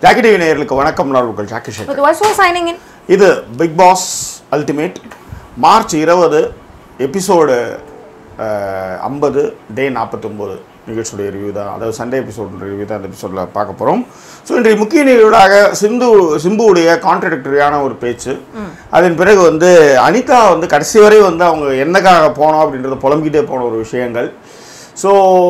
Jackie TV நேயர்களுக்கு வணக்கம் நான் உங்கள் Jackie Sekar With Vasu signing in. இது பிக் பாஸ் அல்டிமேட் மார்ச் இருபது எபிசோடு ஐம்பது டே நாற்பத்தொம்போது நிகழ்ச்சியுடைய ரிவ்யூ தான் அதாவது சண்டே எபிசோட் ரிவ்யூ தான் இந்த எபிசோடில் பார்க்க போகிறோம் ஸோ இன்றைய முக்கிய நிகழ்வுகளாக சிந்து சிம்புவுடைய கான்ட்ரடிக்டரியான ஒரு பேச்சு அதன் பிறகு வந்து அனிதா வந்து கடைசி வரை வந்து அவங்க என்னக்காக போனோம் அப்படின்றத புலம்பிக்கிட்டே போன ஒரு விஷயங்கள் ஸோ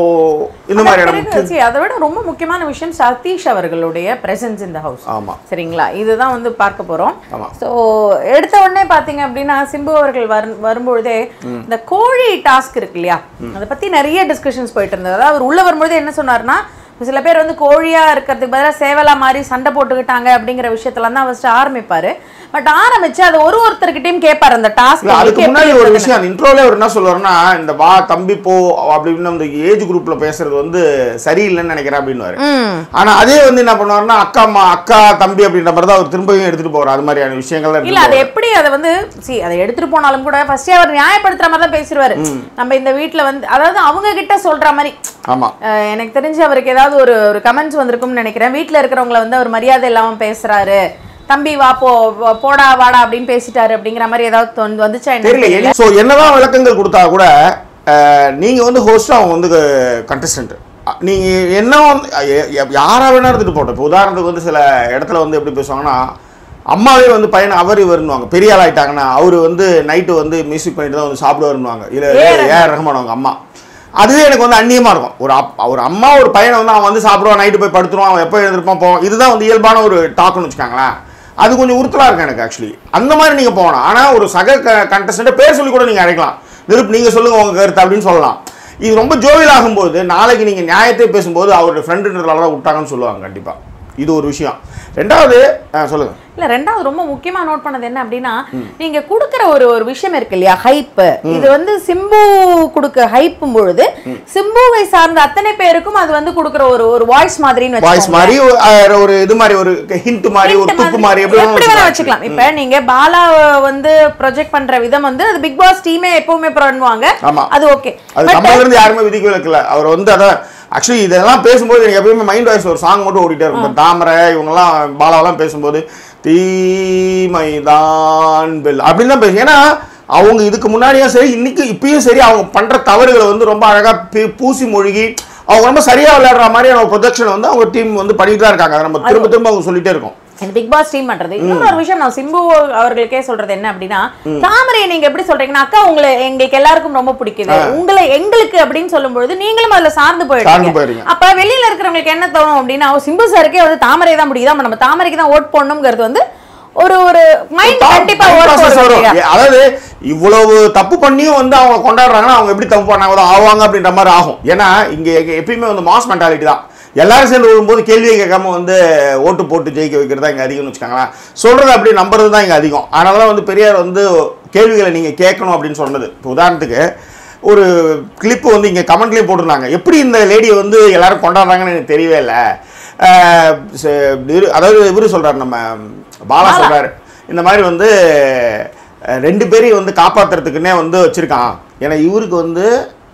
இந்த மாதிரியான பிறகு, முக்கிய see, அதை விட ரொம்ப முக்கியமான விஷயம் சதீஷ் அவர்களுடைய பிரசன்ஸ் இந்த ஹவுஸ் ஆமாம் சரிங்களா இதுதான் வந்து பார்க்க போறோம் ஆமா. ஸோ எடுத்த உடனே பாத்தீங்க அப்படின்னா சிம்பு அவர்கள் வரும் வரும்பொழுதே இந்த கோழி டாஸ்க் இருக்கு இல்லையா அதை பத்தி நிறைய டிஸ்கஷன்ஸ் போயிட்டு இருந்தது அதாவது அவர் உள்ள வரும்பொழுது என்ன சொன்னார்னா சில பேர் வந்து கோழியா இருக்கிறதுக்கு பதிலாக சேவலா மாதிரி சண்டை போட்டுக்கிட்டாங்க அப்படிங்கிற விஷயத்தெல்லாம் தான் ஃபர்ஸ்ட் ஆரம்பிப்பாரு பட் ஆரம்பிச்சு அது ஒரு ஒருத்தர்கிட்டயும் கேட்பாரு அந்த டாஸ்க் இல்ல, அதுக்கு முன்னாடி ஒரு விஷயம் அந்த இன்ட்ரோல அவர் என்ன சொல்லுவாருன்னா இந்த வா தம்பி போ அப்படின்னு அந்த ஏஜ் குரூப்ல பேசுறது வந்து சரியில்லைன்னு நினைக்கிறேன் அப்படின்னு ஆனா அதே வந்து என்ன பண்ணுவாருன்னா அக்கா அம்மா அக்கா தம்பி அப்படின்ற மாதிரி தான் அவர் திரும்பியும் எடுத்துட்டு போறாரு அது மாதிரியான விஷயங்கள் இல்ல அது எப்படி அதை வந்து சி அதை எடுத்துட்டு போனாலும் கூட ஃபர்ஸ்டே அவர் நியாயப்படுத்துற மாதிரி தான் பேசிடுவாரு நம்ம இந்த வீட்ல வந்து அதாவது அவங்க கிட்ட சொல்ற மாதிரி ஆமா அஹ், எனக்கு தெரிஞ்சு அவருக்கு ஏதாவது ஒரு ஒரு கமெண்ட்ஸ் வந்திருக்கும்னு நினைக்கிறேன் வீட்ல இருக்கிறவங்கள வந்து அவர் மரியாதை இல்லாம பேசுறாரு தம்பி வா போ வா- போடா வாடா அப்படின்னு பேசிட்டாரு அப்படிங்கிற மாதிரி ஏதாவது தோணு- வந்துச்சா என்ன தெரியல ஸோ என்னதான் விளக்கங்கள் கொடுத்தா கூட அஹ், நீங்க வந்து ஹோஸ்ட் அவங்க வந்து கண்டஸ்டன்ட் நீங்க என்ன வந்து எ- எ- யாரா வேணா எடுத்துட்டு போட்டோம் இப்போ உதாரணத்துக்கு வந்து சில இடத்துல வந்து எப்படி பேசுவாங்கன்னா அம்மாவே வந்து பையன் அவர் இவருன்னுவாங்க பெரிய ஆள் ஆயிட்டாங்கன்னா அவர் வந்து நைட்டு வந்து மியூசிக் பண்ணிட்டு தான் வந்து சாப்பிடுவாருன்னுவாங்க இல்லை ஏஆர் ரஹ்மான் அவங்க அம்மா அதுவே எனக்கு வந்து அந்நியமா இருக்கும் ஒரு அப் ஒரு அம்மா ஒரு பையனை வந்து அவன் வந்து சாப்பிடுவான் நைட்டு போய் படுத்துருவான் அவன் எப்போ எழுந்திருப்பான் போவான் இதுதான் வந்து இயல்பான ஒரு டாக்குன்னு வச்சுக்காங்களேன் அது கொஞ்சம் உறுத்தலா இருக்கு எனக்கு ஆக்சுவலி அந்த மாதிரி நீங்க போகலாம் ஆனா ஒரு சக கண்டஸ்டன்ட் பேர் சொல்லி கூட நீங்க அழைக்கலாம் நிருப் நீங்க சொல்லுங்க உங்க கருத்து அப்படின்னு சொல்லலாம் இது ரொம்ப ஜோவில் ஆகும்போது நாளைக்கு நீங்க நியாயத்தை பேசும்போது அவருடைய ஃப்ரெண்டுன்றதால தான் விட்டாங்கன்னு சொல்லுவாங்க கண்டிப்பா இது ஒரு விஷயம் ரெண்டாவது ஆ, சொல்லுங்க இல்ல ரெண்டாவது ரொம்ப முக்கியமா நோட் பண்ணது என்ன அப்படின்னா நீங்க கொடுக்கிற ஒரு ஒரு விஷயம் இருக்கு இல்லையா ஹைப் இது வந்து சிம்பு கொடுக்க ஹைப்பும் பொழுது சிம்புவை சார்ந்த அத்தனை பேருக்கும் அது வந்து கொடுக்கிற ஒரு ஒரு வாய்ஸ் மாதிரின்னு வாய்ஸ் வச்சுக்கோங்க. மாதிரி ஒரு, ஆ, ஒரு இது மாதிரி ஒரு ஹிண்ட் மாதிரி ஒரு Hint துப்பு மாதிரி எப்படி எப்படி வேணா வேணா வச்சுக்கலாம். வச்சுக்கலாம் இப்ப நீங்க பாலா வந்து ப்ரொஜெக்ட் பண்ற விதம் வந்து அது பிக் பாஸ் டீமே எப்பவுமே பண்ணுவாங்க ஆமா. அது ஓகே அது நம்மள இருந்து யாருமே விதிக்க விளக்கல அவர் வந்து அதான் ஆக்சுவலி இதெல்லாம் பேசும்போது எனக்கு எப்பயுமே மைண்ட் வாய்ஸ் ஒரு சாங் மட்டும் ஓடிட்டே இருக்கும் இப்ப தாமரை இவங்கெல்லாம் பாலாவெல்லாம் பேசும்போது தீமைதான் பெல் அப்படின்னு தான் பேசு ஏன்னா அவங்க இதுக்கு முன்னாடியும் சரி இன்னைக்கு இப்பயும் சரி அவங்க பண்ற தவறுகளை வந்து ரொம்ப அழகா பீ- பூசி மொழிகி அவங்க ரொம்ப சரியா விளையாடுற மாதிரியான ப்ரொஜெக்ஷன் வந்து அவங்க டீம் வந்து பண்ணிட்டு தான் இருக்காங்க அதை நம்ம திரும்ப திரும்ப அவங்க சொல்லிட்டே இருக்கோம் இந்த பிக் பாஸ் டீம் பண்றது இன்னொரு ஒரு விஷயம் நான் சிம்பு அவர்களுக்கே சொல்றது என்ன அப்படின்னா தாமரையை நீங்க எப்படி சொல்றீங்கன்னா அக்கா உங்களை எங்களுக்கு எல்லாருக்கும் ரொம்ப பிடிக்குது உங்களை எங்களுக்கு அப்படின்னு சொல்லும்பொழுது நீங்களும் அதுல சார்ந்து சார்ந்து போயிடுங்க போயிடுங்க. அப்ப வெளியில இருக்கிறவங்களுக்கு என்ன தோணும் அப்படின்னா "ஓ, சிம்பு சாருக்கே வந்து தாமரை தான் பிடிக்குது அப்ப நம்ம தாமரைக்கு தான் ஓட் போடணுங்கிறது வந்து ஒரு ஒரு மைண்ட் கண்டிப்பா Thought ஓட் process போடுறது வரும். இல்லையா? ஏ, அதாவது இவ்வளவு தப்பு பண்ணியும் வந்து அவங்க கொண்டாடுறாங்கன்னா அவங்க எப்படி தப்பு பண்ணாங்க ஆவாங்க அப்படின்ற மாதிரி ஆகும் ஏன்னா இங்க எங்க- எப்பயுமே வந்து மாஸ் மென்டாலிட்டி தான் எல்லாரும் சேர்ந்து வரும்போது கேள்வியை கேட்காம வந்து ஓட்டு போட்டு ஜெயிக்க வைக்கிறது தான் இங்க அதிகம்னு வச்சுக்கோங்களேன் சொல்றது அப்படி நம்புறது தான் இங்க அதிகம் அதனால தான் வந்து பெரியார் வந்து கேள்விகளை நீங்க கேட்கணும் அப்படின்னு சொன்னது இப்போ உதாரணத்துக்கு ஒரு கிளிப்பு வந்து இங்கே கமெண்ட்லேயே போட்டிருந்தாங்க எப்படி இந்த லேடியை வந்து எல்லாரும் கொண்டாடுறாங்கன்னு எனக்கு தெரியவே இல்லை அஹ் ச- இவரு- அதாவது இவரு சொல்றாரு நம்ம பாலா சொல்றாரு இந்த மாதிரி வந்து அஹ், ரெண்டு பேரையும் வந்து காப்பாத்துறதுக்குன்னே வந்து வச்சிருக்கான் ஏன்னா இவருக்கு வந்து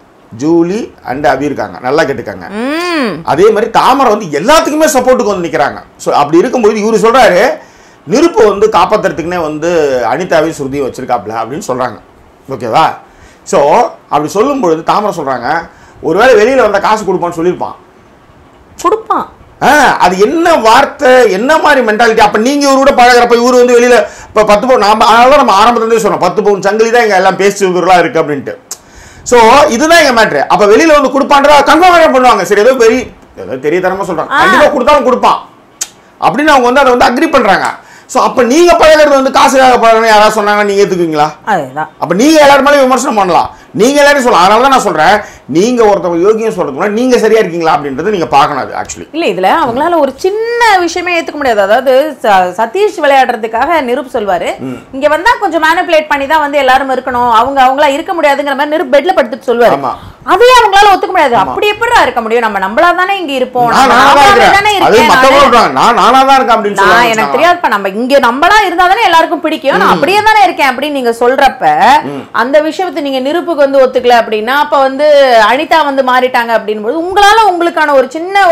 ஜூலி அண்ட் அபி இருக்காங்க நல்லா கேட்டுக்காங்க ம் அதே மாதிரி தாமரை வந்து எல்லாத்துக்குமே சப்போர்ட்டுக்கு வந்து நிற்கிறாங்க ஸோ அப்படி இருக்கும்போது இவர் சொல்றாரு நெருப்பை வந்து காப்பாத்துறதுக்குன்னே வந்து அனிதாவையும் சுருதியும் வச்சிருக்காப்ல அப்படின்னு சொல்றாங்க ஓகேவா ஸோ அப்படி சொல்லும் பொழுது தாமரை சொல்றாங்க ஒருவேளை வெளியில வந்த காசு கொடுப்பான்னு சொல்லியிருப்பான் கொடுப்பான் ஆ, அது என்ன வார்த்தை என்ன மாதிரி மென்டாலிட்டி அப்ப நீங்க இவரு கூட பழகுறப்ப இவரு வந்து வெளியில இப்ப பத்து பவுன் நாம அதனால தான் நம்ம ஆரம்பத்துல இருந்தே சொன்னோம் பத்து பவுன் சங்கிலி தான் இங்க எல்லாம் பேசி இவர்களா இருக்கு அப்படின்ட்டு சோ இதுதான் எங்க மேட்ரு அப்ப வெளியில வந்து கொடுப்பான்றா கன்ஃபார்ம் பண்ணுவாங்க சரி ஏதோ பெரிய ஏதோ தெரியத்தனமா சொல்றாங்க கண்டிப்பா கொடுத்தாலும் கொடுப்பான் அப்படின்னு அவங்க வந்து அதை வந்து அக்ரி பண்றாங்க சோ அப்ப நீங்க பழகுறது வந்து காசுக்காக பழகணும் யாராவது சொன்னாங்க நீங்க ஏத்துக்குவீங்களா அதுதான் அப்ப நீங்க எல்லாரும் மேலயும் விமர்சனம் பண்ணலாம் நீங்க எல்லாரும் சொல்லலாம் அதனால தான் நான் சொல்றேன் நீங்க ஒருத்தவங்க யோகியம் சொல்றதுக்கு முன்னாடி நீங்க சரியா இருக்கீங்களா அப்படின்றது நீங்க பார்க்கணும் அது ஆக்சுவலி இல்ல இதுல அவங்களால ஒரு சின்ன விஷயமே ஏத்துக்க முடியாது அதாவது ச- சதீஷ் விளையாடுறதுக்காக நிருப் சொல்வாரு இங்க வந்தா கொஞ்சம் மேனிபுலேட் பண்ணி தான் வந்து எல்லாரும் இருக்கணும் அவங்க அவங்களா இருக்க முடியாதுங்கிற மாதிரி நிருப் பெட்ல படுத்துட்டு சொல்லுவாரு ஆமா. அதையே அவங்களால ஒத்துக்க முடியாது அப்படி எப்படிடா இருக்க முடியும் நம்ம நம்மளா தானே இங்க இருப்போம் நான் நம்ம நானா தான் நானாவே தானே இருக்கிறேன் அது இருக்கேன் மத்தவங்க நானு. சொல்றாங்க நான் நானா தான் இருக்கேன் அப்படின்னு நான் சொல்லுவாங்க எனக்கு தெரியாதுப்பா நம்ம இங்க நம்மளா இருந்தா தானே எல்லாருக்கும் பிடிக்கும் நான் அப்படியே தானே இருக்கேன் அப்படின்னு நீங்க சொல்றப்ப அந்த விஷயத்தை நீங்க நிருப்புக்கு வந்து ஒத்துக்கல அப்படின்னா அப்ப வந்து அனிதா வந்து மாறிட்டாங்க அப்படின்போது உங்களால உங்களுக்கான ஒரு சின்ன ஒரு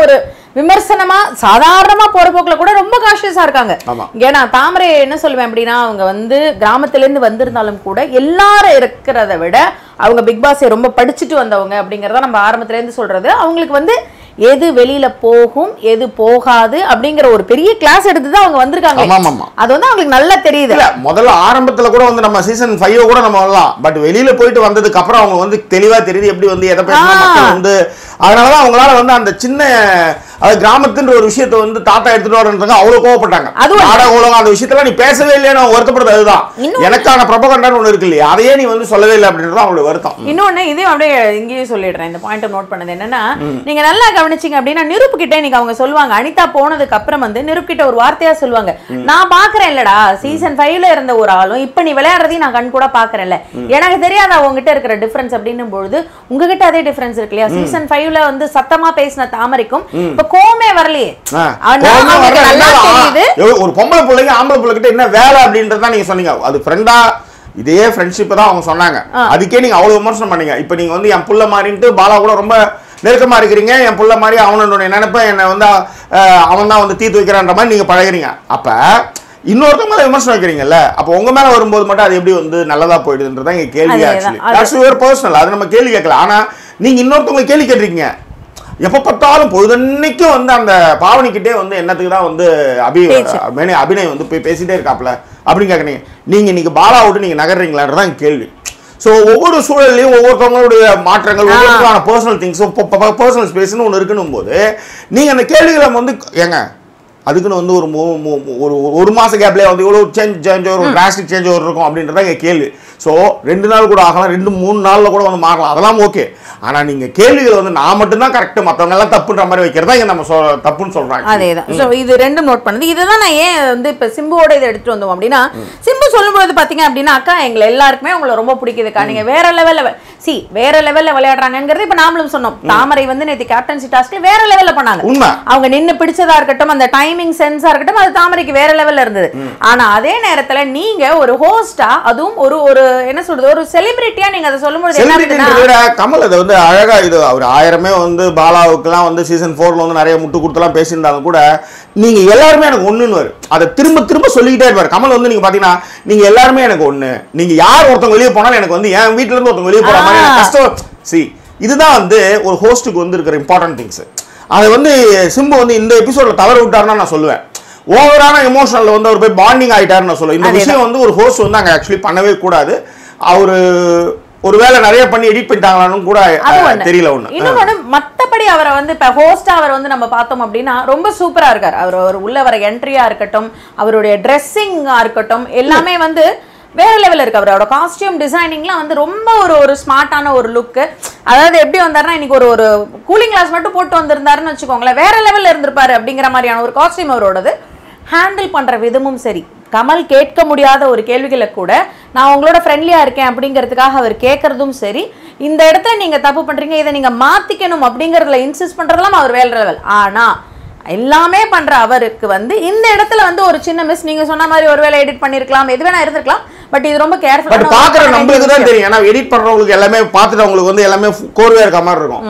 விமர்சனமா சாதாரணமா போற போக்குல கூட ரொம்ப காஷியஸா இருக்காங்க ஆமா. ஏன்னா தாமரை என்ன சொல்லுவேன் அப்படின்னா அவங்க வந்து கிராமத்துல இருந்து வந்திருந்தாலும் கூட எல்லாரும் இருக்கிறத விட அவங்க பிக் பாஸை ரொம்ப படிச்சுட்டு வந்தவங்க அப்படிங்கறத நம்ம ஆரம்பத்துல இருந்து சொல்றது அவங்களுக்கு வந்து எது வெளியில போகும் எது போகாது அப்படிங்கிற ஒரு பெரிய கிளாஸ் எடுத்து தான் அவங்க வந்திருக்காங்க ஆமா, ஆமா, ஆமா. அது வந்து அவங்களுக்கு நல்லா தெரியுது இல்ல முதல்ல ஆரம்பத்துல கூட வந்து நம்ம சீசன் ஃபைவ் கூட நம்ம வரலாம் பட் வெளியில போயிட்டு வந்ததுக்கு அப்புறம் அவங்க வந்து தெளிவா தெரியுது எப்படி வந்து எதை பேசினா ஆ. மக்கள் வந்து அதனாலதான் அவங்களால வந்து அந்த சின்ன அது கிராமத்துன்ற ஒரு விஷயத்தை வந்து தாத்தா எடுத்துட்டு வரன்றதுக்கு அவ்வளவு கோவப்பட்டாங்க அது ஒண்ணு. நாடக உலகம் அந்த விஷயத்துல நீ பேசவே இல்லைன்னு அவங்க வருத்தப்படுறது அதுதான் இன்னும் எனக்கான ப்ரொபகண்டான்னு ஒண்ணு இருக்கு இல்லையா அதையே நீ வந்து சொல்லவே இல்லை அப்படின்றது அவங்களோட வருத்தம் இன்னொன்னு இதையும் அப்படியே இங்கேயும் சொல்லிடுறேன் இந்த பாயிண்ட் நோட் பண்ணது என்னன்னா நீங்க நல்லா கவனிச்சீங்க அப்படின்னா நிருப்பு கிட்ட இன்னைக்கு அவங்க சொல்லுவாங்க அனிதா போனதுக்கு அப்புறம் வந்து நிருப் கிட்ட ஒரு வார்த்தையா சொல்லுவாங்க நான் பாக்குறேன் இல்லடா சீசன் ஃபைவ்ல இருந்த ஒரு ஆளும் இப்ப நீ விளையாடுறதையும் நான் கண் கூட பாக்குறேன்ல எனக்கு தெரியாத உங்ககிட்ட இருக்கிற டிஃபரன்ஸ் அப்படின்னும் பொழுது உங்ககிட்ட அதே டிஃபரன்ஸ் இருக்கு இல்லையா சீசன் ஃபைவ்ல வந்து சத்தமா பேசின தாமரைக்கும் இப்ப கோமே வரலையே ஆ. ஆனா கோவமே அவங்களுக்கு வரல, நல்லா என்னடா? தெரியுது எவ்வளவு- ஒரு பொம்பளை பிள்ளைங்க ஆம்பளை பிள்ளைகிட்ட என்ன வேலை அப்படின்றத நீங்க சொன்னீங்க அது ஃப்ரெண்டா இதே ஃப்ரெண்ட்ஷிப் தான் அவங்க சொன்னாங்க அதுக்கே நீங்க அவ்வளவு விமர்சனம் பண்ணீங்க இப்போ நீங்க வந்து என் புள்ள மாதிரின்ட்டு பாலா கூட ரொம்ப நெருக்கமா இருக்கிறீங்க என் புள்ள மாதிரி அவனுடைய நினைப்ப என்னை வந்து அவன் தான் வந்து தீர்த்து வைக்கிறான்ற மாதிரி நீங்க பழகுறீங்க அப்ப இன்னொருத்தவங்க மேல விமர்சனம் வைக்கிறீங்கல்ல அப்போ உங்க மேல வரும்போது மட்டும் அது எப்படி வந்து நல்லதா போயிடுதுன்றதா இங்க கேள்வி அதேதான். ஆக்சுவலி அது- தட்ஸ் யுவர் பர்சனல் அது நம்ம கேள்வி கேட்கல ஆனா நீங்க இன்னொருத்தவங்க கேள்வி கேட்டிருக்கீங்க எப்ப பார்த்தாலும் பொழுதன்னைக்கும் வந்து அந்த பாவனிக்கிட்டே வந்து என்னத்துக்கு தான் வந்து அபி பேச்சு. மேனே அபிநய் வந்து போய் பேசிட்டே இருக்காப்ல அப்படின்னு கேட்குறீங்க நீங்க இன்னைக்கு பாலா விட்டு நீங்க நகர்றீங்களான்றதான் கேள்வி ஸோ ஒவ்வொரு சூழல்லையும் ஒவ்வொருத்தவங்களுடைய மாற்றங்கள் ஒவ்வொருத்தருக்கான பர்சனல் திங்ஸும் பர்சனல் ஸ்பேஸ்னு ஒன்று இருக்கணும் போது நீங்க அந்த கேள்விகளை வந்து ஏங்க அதுக்குன்னு வந்து ஒரு மூ- மூ- மூ- ஒரு ஒரு மாச கேப்லேயே வந்து இவ்வளோ சேஞ்ச் சேஞ்ச் ஒரு டிராஸ்டிக் சேஞ்ச் ஒரு இருக்கும் அப்படின்றத எங்கள் கேள்வி ஸோ ரெண்டு நாள் கூட ஆகலாம் ரெண்டு மூணு நாளில் கூட வந்து மாறலாம் அதெல்லாம் ஓகே ஆனால் நீங்கள் கேள்விகளை வந்து நான் மட்டும்தான் கரெக்ட் மற்றவங்க எல்லாம் தப்புன்ற மாதிரி வைக்கிறதா இங்கே நம்ம சொ தப்புன்னு சொல்கிறாங்க அதேதான் ஸோ இது ரெண்டும் நோட் பண்ணது இதுதான் நான் ஏன் வந்து இப்போ சிம்புவோட இதை எடுத்துட்டு வந்தோம் அப்படின்னா சிம்பு சொல்லும்போது பார்த்தீங்க அப்படின்னா அக்கா எங்களை எல்லாருக்குமே உங்களை ரொம்ப பிடிக்குதுக்கா நீங்க வேற லெவலில் சி வேற லெவலில் விளையாடுறாங்கங்கிறது இப்போ நாமளும் சொன்னோம் தாமரை வந்து நேற்று கேப்டன்சி டாஸ்க்ல வேற லெவலில் பண்ணாங்க உண்மை அவங்க நின்னு பிடிச்சதா இருக்கட்டும் அந்த டைமிங் சென்ஸா இருக்கட்டும் அது தாமரைக்கு வேற லெவல்ல இருந்தது ஆனா அதே நேரத்துல நீங்க ஒரு ஹோஸ்டா அதுவும் ஒரு ஒரு என்ன சொல்றது ஒரு செலிபிரிட்டியா நீங்க அதை சொல்லும்போது என்ன ஆகுதுன்னா செலிபிரிட்டின்ற விட கமல் அதை வந்து அழகா இது அவர் ஆயிரமே வந்து பாலாவுக்குலாம் வந்து சீசன் ஃபோர்ல வந்து நிறைய முட்டு கொடுத்தெல்லாம் பேசியிருந்தாலும் கூட நீங்க எல்லாருமே எனக்கு ஒண்ணுன்னு அதை திரும்ப திரும்ப சொல்லிக்கிட்டே இருப்பார் கமல் வந்து நீங்க பாத்தீங்கன்னா நீங்க எல்லாருமே எனக்கு ஒண்ணு நீங்க யார் ஒருத்தவங்க வெளியே போனாலும் எனக்கு வந்து என் வீட்ல இருந்து ஒருத்தவங்க வெளியே போற மாதிரி எனக்கு ஆ. கஷ்டம் சி இதுதான் வந்து ஒரு ஹோஸ்ட்டுக்கு வந்து இருக்கிற இம்பார்ட்டன்ட் திங்ஸ் அதை வந்து சிம்பு வந்து இந்த எபிசோட்ல தவற விட்டாருன்னா நான் சொல்லுவேன் ஓவரான எமோஷனல்ல வந்து அவர் போய் பாண்டிங் ஆயிட்டாருன்னு நான் சொல்லுவேன் இந்த அதேதான். விஷயம் வந்து ஒரு ஹோஸ்ட் வந்து அங்க ஆக்சுவலி பண்ணவே கூடாது அவரு ஒருவேளை நிறைய பண்ணி எடிட் பண்ணிட்டாங்களான்னு கூட அது அஹ், ஒண்ணு. தெரியல ஒண்ணு இன்னொன்னு மத்தபடி அவரை வந்து இப்ப ஹோஸ்டா அவர் வந்து நம்ம பார்த்தோம் அப்படின்னா ரொம்ப சூப்பரா இருக்கார் அவர் அவர் உள்ள வர என்ட்ரியா இருக்கட்டும் அவருடைய ட்ரெஸ்ஸிங்கா இருக்கட்டும் எல்லாமே வந்து வேற லெவல்ல இருக்கு அவரோட காஸ்டியூம் டிசைனிங்லாம் வந்து ரொம்ப ஒரு ஒரு ஸ்மார்ட்டான ஒரு லுக்கு அதாவது எப்படி வந்தாருன்னா இன்னைக்கு ஒரு ஒரு கூலிங் கிளாஸ் மட்டும் போட்டு வந்திருந்தாருன்னு வச்சுக்கோங்களேன் வேற லெவல்ல இருந்திருப்பாரு அப்படிங்கிற மாதிரியான ஒரு காஸ்டியூம் அவரோடது ஹேண்டில் பண்ற விதமும் சரி கமல் கேட்க முடியாத ஒரு கேள்விகளை கூட நான் உங்களோட ஃப்ரெண்ட்லியா இருக்கேன் அப்படிங்கிறதுக்காக அவர் கேட்கறதும் சரி இந்த இடத்த நீங்க தப்பு பண்றீங்க இதை நீங்க மாத்திக்கணும் அப்படிங்கறதுல இன்சிஸ்ட் பண்றதெல்லாம் அவர் வேலை லெவல் ஆனா எல்லாமே பண்ற அவருக்கு வந்து இந்த இடத்துல வந்து ஒரு சின்ன மிஸ் நீங்க சொன்ன மாதிரி ஒருவேளை எடிட் பண்ணிருக்கலாம் எது வேணா இருந்திருக்கலாம் பட் இது ரொம்ப பட் கேர்ஃபுல்லா பாக்குற நம்மளுக்கு தான் தெரியும் ஏன்னா எடிட் பண்றவங்களுக்கு எல்லாமே பார்த்துட்டு அவங்களுக்கு வந்து எல்லாமே கோர்வையா இருக்க மாதிரி இருக்கும்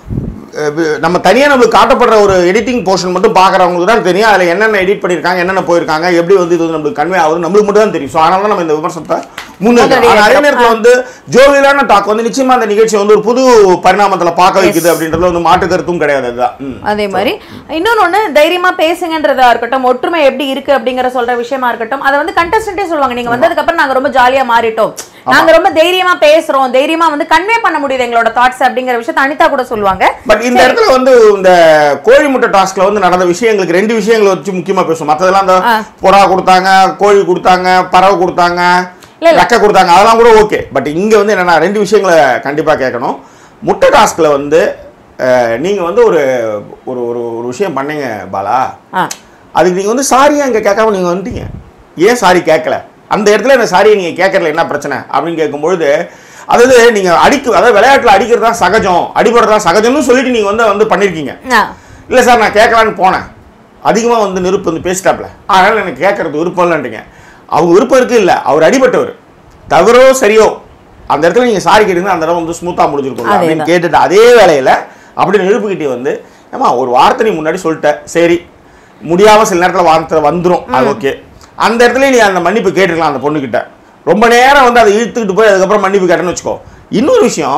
அஹ் வி- நம்ம தனியா நம்மளுக்கு காட்டப்படுற ஒரு எடிட்டிங் போர்ஷன் மட்டும் பார்க்குறவங்களுக்கு தான் தெரியும் அதில் என்னென்ன எடிட் பண்ணியிருக்காங்க என்னென்ன போயிருக்காங்க எப்படி வந்து இது வந்து நம்மளுக்கு கன்வே ஆகுது நம்மளுக்கு மட்டும் தான் தெரியும் ஸோ அதனால தான் நம்ம இந்த விமர்சனத்தை முன்னேற்றம் ஆனால் அதே நேரத்தில் வந்து ஜோவியலான டாக் வந்து நிச்சயமா அந்த நிகழ்ச்சி வந்து ஒரு புது பரிணாமத்துல பார்க்க வைக்குது அப்படின்றதுல வந்து மாற்று கருத்தும் கிடையாது அதுதான் ம். அதே மாதிரி இன்னொன்னு ஒண்ணு தைரியமா பேசுங்கன்றதா இருக்கட்டும் ஒற்றுமை எப்படி இருக்கு அப்படிங்கிற சொல்ற விஷயமா இருக்கட்டும் அதை வந்து கண்டஸ்டன்டே சொல்லுவாங்க நீங்க வந்ததுக்கு அப்புறம் நாங்க ரொம்ப ஜாலியா மாறிட்டோம் நாங்க ரொம்ப தைரியமா பேசுறோம் தைரியமா வந்து கன்வே பண்ண முடியுது எங்களோட தாட்ஸ் அப்படிங்கிற விஷயத்தை அனிதா கூட சொல்லுவாங்க பட் இந்த இடத்துல வந்து இந்த கோழி முட்டை டாஸ்க்ல வந்து நடந்த விஷயங்களுக்கு ரெண்டு விஷயங்களை வச்சு முக்கியமா பேசுவோம் மற்றதெல்லாம் அந்த ஆ. புறா கொடுத்தாங்க கோழி கொடுத்தாங்க பறவை கொடுத்தாங்க இல்ல, இல்ல. ரெக்கை கொடுத்தாங்க அதெல்லாம் கூட ஓகே பட் இங்க வந்து என்னன்னா ரெண்டு விஷயங்களை கண்டிப்பா கேட்கணும் முட்டை டாஸ்க்ல வந்து அஹ், நீங்க வந்து ஒரு ஒரு ஒரு ஒரு விஷயம் பண்ணீங்க பாலா ஆ. அதுக்கு நீங்க வந்து சாரியா இங்க கேட்காம நீங்க வந்துட்டீங்க ஏன் சாரி கேட்கல அந்த இடத்துல இந்த சாரியை நீங்க கேட்கறதுல என்ன பிரச்சனை அப்படின்னு கேட்கும்பொழுது அதாவது நீங்க அடிக்க அதாவது விளையாட்டுல அடிக்கிறது தான் சகஜம் அடிபடுறது தான் சகஜம்னு சொல்லிட்டு நீங்க வந்து வந்து பண்ணிருக்கீங்க ஆ. இல்லை சார் நான் கேட்கலான்னு போனேன் அதிகமாக வந்து நெருப்பு வந்து பேசிட்டாப்ல அதனால் எனக்கு கேட்கறது விருப்பம் இல்லைன்றீங்க அவங்க விருப்பம் இருக்கு இல்லை அவர் அடிபட்டவர் தவறோ சரியோ அந்த இடத்துல நீங்கள் சாரி கேட்டீங்கன்னா அந்த இடம் வந்து ஸ்மூத்தாக முடிஞ்சிருக்கும் அப்படின்னு அதேதான். கேட்டுட்டு அதே வேலையில் அப்படி நெருப்புக்கிட்டே வந்து ஏமா ஒரு வாரத்தை நீ முன்னாடி சொல்லிட்ட சரி முடியாம சில நேரத்தில் வார்த்தை வந்துரும் அது ஓகே அந்த இடத்துல நீ அந்த மன்னிப்பு கேட்டுக்கலாம் அந்த பொண்ணுகிட்ட ரொம்ப நேரம் வந்து அதை இழுத்துக்கிட்டு போய் அதுக்கப்புறம் மன்னிப்பு கேட்டேன்னு வச்சுக்கோ இன்னொரு விஷயம்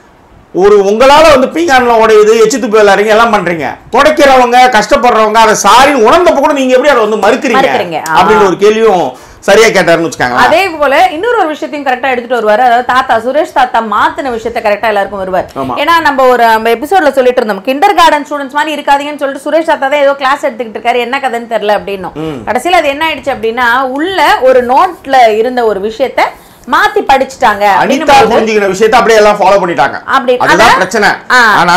ஒரு உங்களால வந்து பீங்கான்ல உடையுது எச்சு துப்பு விளையாடுறீங்க எல்லாம் பண்றீங்க துடைக்கிறவங்க கஷ்டப்படுறவங்க அதை சாரின்னு உணர்ந்தப்ப கூட நீங்க எப்படி அதை வந்து மறுக்கிறீங்க மறுக்கிறீங்க, ஆ. அப்படின்ற ஒரு கேள்வியும் சரியா கேட்டாருன்னு வச்சுக்காங்க அதே போல இன்னொரு ஒரு விஷயத்தையும் கரெக்டா எடுத்துட்டு வருவாரு அதாவது தாத்தா சுரேஷ் தாத்தா மாத்தின விஷயத்த கரெக்டா எல்லாருக்கும் வருவார் ஆமா. ஏன்னா நம்ம ஒரு நம்ம எபிசோட்ல சொல்லிட்டு இருந்தோம் கிண்டர் கார்டன் ஸ்டூடெண்ட்ஸ் மாதிரி இருக்காதீங்கன்னு சொல்லிட்டு சுரேஷ் தாத்தா தான் ஏதோ கிளாஸ் எடுத்துக்கிட்டு இருக்காரு என்ன கதைன்னு தெரியல அப்படின்னும் கடைசியில அது என்ன ஆயிடுச்சு அப்படின்னா உள்ள ஒரு நோட்ல இருந்த ஒரு விஷயத்த மாத்தி படிச்சுட்டாங்க அனிதா அப்படின்னும் புரிஞ்சுக்கிற விஷயத்தை அப்படியே எல்லாம் ஃபாலோ பண்ணிட்டாங்க அப்படி- அதுதான் அதான், பிரச்சனை ஆ. ஆனா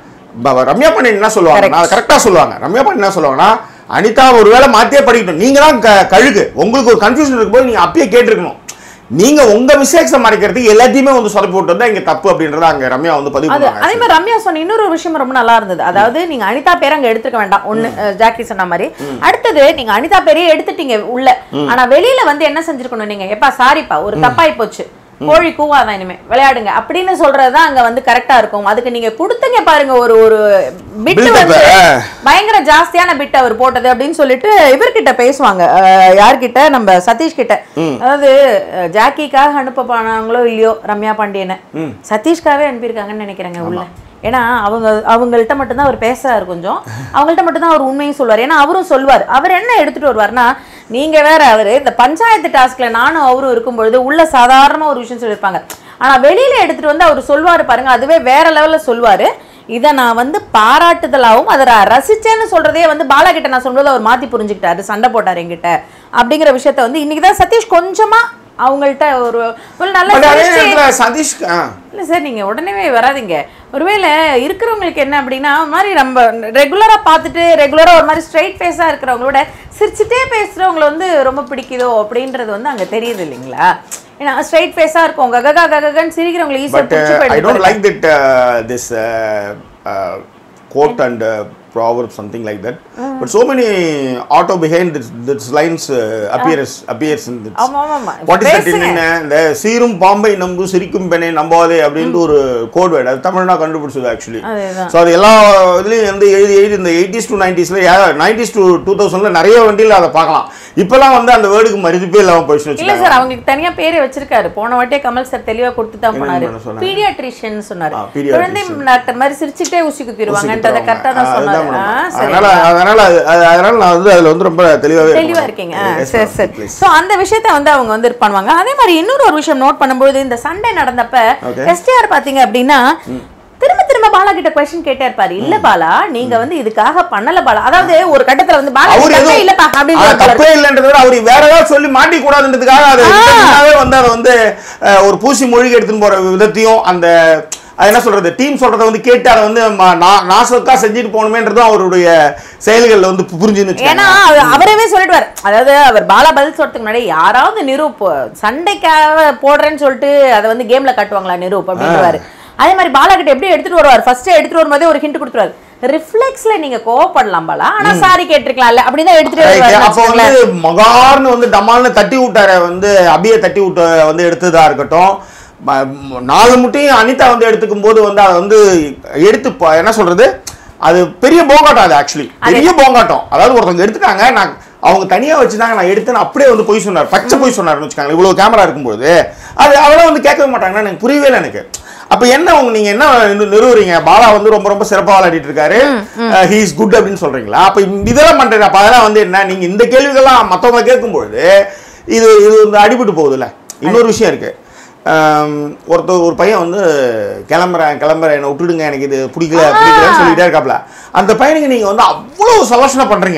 ப- ரம்யா பண்ணி என்ன சொல்லுவாங்க அதை கரெக்டா சொல்லுவாங்க ரம்யா பண்ணி என்ன சொல்லுவாங்கன்னா அனிதா ஒருவேளை மாத்தியே படிக்கட்டும் நீங்க தான் க- கழுகு உங்களுக்கு ஒரு கன்ஃபியூஷன் இருக்கும்போது நீங்க அப்பயே கேட்டிருக்கணும் நீங்க உங்க மிஸ்டேக்ஸை மறைக்கிறதுக்கு எல்லாத்தையுமே வந்து சொதப்பி போட்டு வந்தா இங்க தப்பு அப்படின்றத அங்க ரம்யா வந்து பதிவு அது பண்ணுவாங்க அதே மாதிரி ரம்யா சொன்ன இன்னொரு விஷயம் ரொம்ப நல்லா இருந்தது அதாவது நீங்க அனிதா பேரை அங்க எடுத்துக்க வேண்டாம் ஒண்ணு அஹ், ஜாக்கி சொன்ன மாதிரி அடுத்தது நீங்க அனிதா பேரையே எடுத்துட்டீங்க உள்ள ஆனா வெளியில வந்து என்ன செஞ்சிருக்கணும் நீங்க எப்பா சாரிப்பா ஒரு தப்பாய் போச்சு கோழி கூவாதான் இனிமே விளையாடுங்க அப்படின்னு சொல்றதுதான் அங்க வந்து கரெக்டா இருக்கும் அதுக்கு நீங்க கொடுத்தீங்க பாருங்க ஒரு ஒரு பிட் Build-up, வந்து ஆ. பயங்கர ஜாஸ்தியான பிட் அவர் போட்டது அப்படின்னு சொல்லிட்டு இவர்கிட்ட பேசுவாங்க அஹ், யார்கிட்ட நம்ம சதீஷ் கிட்ட அதாவது அஹ், ஜாக்கிக்காக அனுப்ப போனாங்களோ இல்லையோ ரம்யா பாண்டியனை சதீஷ்காவே அனுப்பியிருக்காங்கன்னு நினைக்கிறேங்க உள்ள ஏன்னா அவங்க அவங்கள்ட்ட மட்டும்தான் அவர் பேசுறாரு கொஞ்சம் அவங்கள்ட்ட மட்டும்தான் அவர் உண்மையும் சொல்வார் ஏன்னா அவரும் சொல்வார் அவர் என்ன எடுத்துட்டு வருவார்னா நீங்க வேற அவரு இந்த பஞ்சாயத்து டாஸ்க்ல நானும் அவரும் இருக்கும் பொழுது உள்ள சாதாரணமா ஒரு விஷயம் சொல்லியிருப்பாங்க ஆனா வெளியில எடுத்துட்டு வந்து அவர் சொல்வாரு பாருங்க அதுவே வேற லெவல்ல சொல்வாரு இதை நான் வந்து பாராட்டுதலாகவும் அதை நான் ரசிச்சேன்னு சொல்றதே வந்து பாலா கிட்ட நான் சொல்றது அவர் மாத்தி புரிஞ்சுக்கிட்டாரு சண்டை போட்டாரு என்கிட்ட அப்படிங்கிற விஷயத்த வந்து இன்னைக்கு தான் சதீஷ் கொஞ்சமா அவங்கள்ட்ட ஒரு ஒரு நல்ல பட் அதே சிரிச்சு- நேரத்துல சதீஷ் ஆ. இல்ல சார் நீங்க உடனே வராதீங்க ஒருவேளை இருக்கிறவங்களுக்கு என்ன அப்படின்னா ஒரு மாதிரி நம்ம ரெகுலரா பார்த்துட்டு ரெகுலரா ஒரு மாதிரி ஸ்ட்ரைட் ஃபேஸா இருக்கிறவங்களோட சிரிச்சுட்டே பேசுறவங்கள வந்து ரொம்ப பிடிக்குதோ அப்படின்றது வந்து அங்க தெரியுது இல்லைங்களா ஏன்னா ஸ்ட்ரைட் ஃபேஸா இருக்கும் கககா கககன்னு சிரிக்கிறவங்களை ஈஸியா But பிடிச்சு uh, I don't போயிடுது like that uh, this uh, uh, quote and uh, proverb something like that. But so many auto behind this, this lines uh, appears appears in this. ஆமா ஆமா ஆமா what is that பேசுங்க. என்ன இந்த சீரும் பாம்பை நம்பு சிரிக்கும் பெண்ணை நம்பாதே அப்படின்ட்டு ஒரு கோட் வேர்டு அது தமிழ்னா கண்டுபிடிச்சது ஆக்சுவலி அதேதான். ஸோ அது எல்லா இதுலேயும் வந்து எழுதி எழுதி இந்த எயிட்டிஸ் டு நைன்டிஸில் நைன்டிஸ் டு டூ தௌசண்டில் நிறைய வண்டியில் அதை பார்க்கலாம் இப்போலாம் வந்து அந்த வேர்டுக்கு மதிப்பே இல்லாமல் போயிடுச்சுன்னு இல்ல வச்சுக்கோங்க சார் அவங்களுக்கு தனியா பேரே வச்சிருக்காரு போன வாட்டியே கமல் சார் தெளிவா கொடுத்து தான் என்ன போனாரு பண்ண சொன்னாங்க? பீடியாட்ரிஷியன் சொன்னாரு ஆ, pediatrician. குழந்தை டாக்டர் மாதிரி சிரிச்சுட்டே ஊசி குத்திடுவாங்கன்றத ஊசி கரெக்டா தான் குத்துறவங்க. சொன்னாரு அதுதான் ஆ, மேடம். சரி அதனால அதனால அது- அது- அதனால நான் வந்து அதுல வந்து ரொம்ப தெளிவாவே தெளிவா இருக்கேன் இருக்கீங்க மேடம். ஆ, Yes, சரி madam. சரி Please. சோ அந்த விஷயத்த வந்து அவங்க வந்து இது பண்ணுவாங்க அதே மாதிரி இன்னொரு ஒரு விஷயம் நோட் பண்ணும்போது இந்த சண்டே நடந்தப்ப Okay. எஸ்டிஆர் பாத்தீங்க அப்படின்னா திரும்ப திரும்ப பாலா கிட்ட கொஸ்டின் கேட்டே இருப்பாரு இல்ல பாலா நீங்க வந்து இதுக்காக பண்ணல பாலா அதாவது ஒரு கட்டத்துல வந்து பாலா அவர் தப்பே எதுவும் இல்லப்பா அது அப்படின்னு தப்பே இல்லைன்றத விட அவர் வேற ஏதாவது சொல்லி மாட்டி கூடாதுன்றதுக்காக அதை intentionally வந்து அதை வந்து அஹ், ஒரு பூசி மொழிகை எடுத்துன்னு போற விதத்தையும் அந்த அது என்ன சொல்றது டீம் சொல்றதை வந்து கேட்டு அதை வந்து ம- நா- நாசுக்கா செஞ்சுட்டு போகணுமேன்றதும் அவருடைய செயல்கள்ல வந்து புரிஞ்சுன்னு ஏன்னா வச்சுக்கோங்க. அவர் அவரவே சொல்லிடுவார் அதாவது அவர் பாலா பதில் சொல்றதுக்கு முன்னாடி யாராவது நிரூப் சண்டைக்காக போடுறேன்னு சொல்லிட்டு அதை வந்து கேம்ல காட்டுவாங்களா நிரூப் அப்படின்றாரு அதே மாதிரி பாலா கிட்ட எப்படி எடுத்துட்டு வருவார் ஃபர்ஸ்ட் எடுத்துட்டு வரும்போதே ஒரு ஹிண்ட் கொடுத்துருவாரு ரிஃப்ளெக்ஸ்ல நீங்க கோவப்படலாம் பாலா ஆனா சாரி கேட்டிருக்கலாம்ல அப்படின்னு தான் எடுத்துட்டு Right. வருவாரு அப்போ வந்து மகார்னு வந்து டமால்னு தட்டி விட்டார வந்து அபியை தட்டி விட்ட வந்து எடுத்ததா இருக்கட்டும் ம- ம- நாலு முட்டையும் அனிதா வந்து எடுத்துக்கும் போது வந்து அதை வந்து எடுத்து ப- என்ன சொல்றது அது பெரிய போங்காட்டம் அது ஆக்சுவலி பெரிய போங்காட்டம் அதாவது ஒருத்தவங்க எடுத்துட்டாங்க நான் அவங்க தனியா வச்சுதாங்க நான் எடுத்தேன்னு அப்படியே வந்து போய் சொன்னார் பச்சை போய் சொன்னார்னு வச்சுக்காங்க இவ்வளவு கேமரா இருக்கும்போது அது அதெல்லாம் வந்து கேட்கவே மாட்டாங்கன்னா எனக்கு புரியவே இல்லை எனக்கு அப்ப என்ன உங்க நீங்க என்ன நிறு- நிறுவுறீங்க பாலா வந்து ரொம்ப ரொம்ப சிறப்பா விளையாடிட்டு இருக்காரு ஹீ இஸ் குட் அப்படின்னு சொல்றீங்களா அப்ப இந்த- இதெல்லாம் பண்றீங்க அப்ப அதெல்லாம் வந்து என்ன நீங்க இந்த கேள்விகள்லாம் மத்தவங்க கேட்கும்பொழுது இது இது வந்து அடிபட்டு போகுதுல்ல இன்னொரு விஷயம் இருக்கு ஆம், ஒருத்தர் ஒரு பையன் வந்து கிளம்புறேன் கிளம்புறேன் என்னை விட்டுடுங்க எனக்கு இது பிடிக்கல பிடிக்கலன்னு சொல்லிட்டே இருக்காப்ல அந்த பையனுக்கு நீங்க வந்து அவ்வளவு சலோசனை பண்றீங்க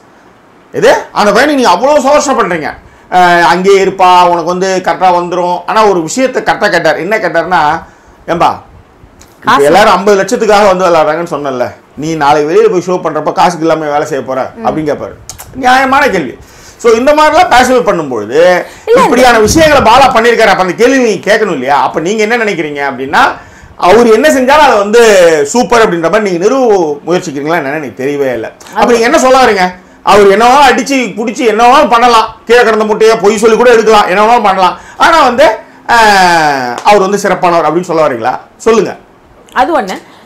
இது அந்த பையனுக்கு நீங்க அவ்வளவு சோர்ஷம் பண்றீங்க அஹ் அங்கேயே இருப்பா உனக்கு வந்து கரெக்டாக வந்துரும் ஆனா ஒரு விஷயத்தை கரெக்டாக கேட்டார் என்ன கேட்டார்னா ஏம்பா இப்ப எல்லாரும் ஐம்பது லட்சத்துக்காக வந்து விளையாடுறாங்கன்னு சொன்னல நீ நாளைக்கு வெளியில போய் ஷோ பண்றப்ப காசுக்கு இல்லாம வேலை செய்ய போற அப்படின்னு கேட்பாரு நியாயமான கேள்வி ஸோ இந்த மாதிரிலாம் பேசுவது பண்ணும்பொழுது இப்படியான விஷயங்களை பாலா பண்ணியிருக்காரு அப்ப அந்த கேள்வி நீங்க கேட்கணும் இல்லையா அப்ப நீங்க என்ன நினைக்கிறீங்க அப்படின்னா அவர் என்ன செஞ்சாலும் அதை வந்து சூப்பர் அப்படின்ற மாதிரி நீங்க நிறுவ முயற்சிக்கிறீங்களா என்னன்னு எனக்கு தெரியவே இல்லை அப்ப நீங்க என்ன சொல்ல வரீங்க அவர் என்னவோ அடிச்சு பிடிச்சி என்னவோ பண்ணலாம் கீழே கிடந்த முட்டையை பொய் சொல்லி கூட எடுக்கலாம் என்னவோ பண்ணலாம் ஆனா வந்து ஆஹ், அவர் வந்து சிறப்பானவர் அப்படின்னு சொல்ல வரீங்களா சொல்லுங்க அது ஒண்ணு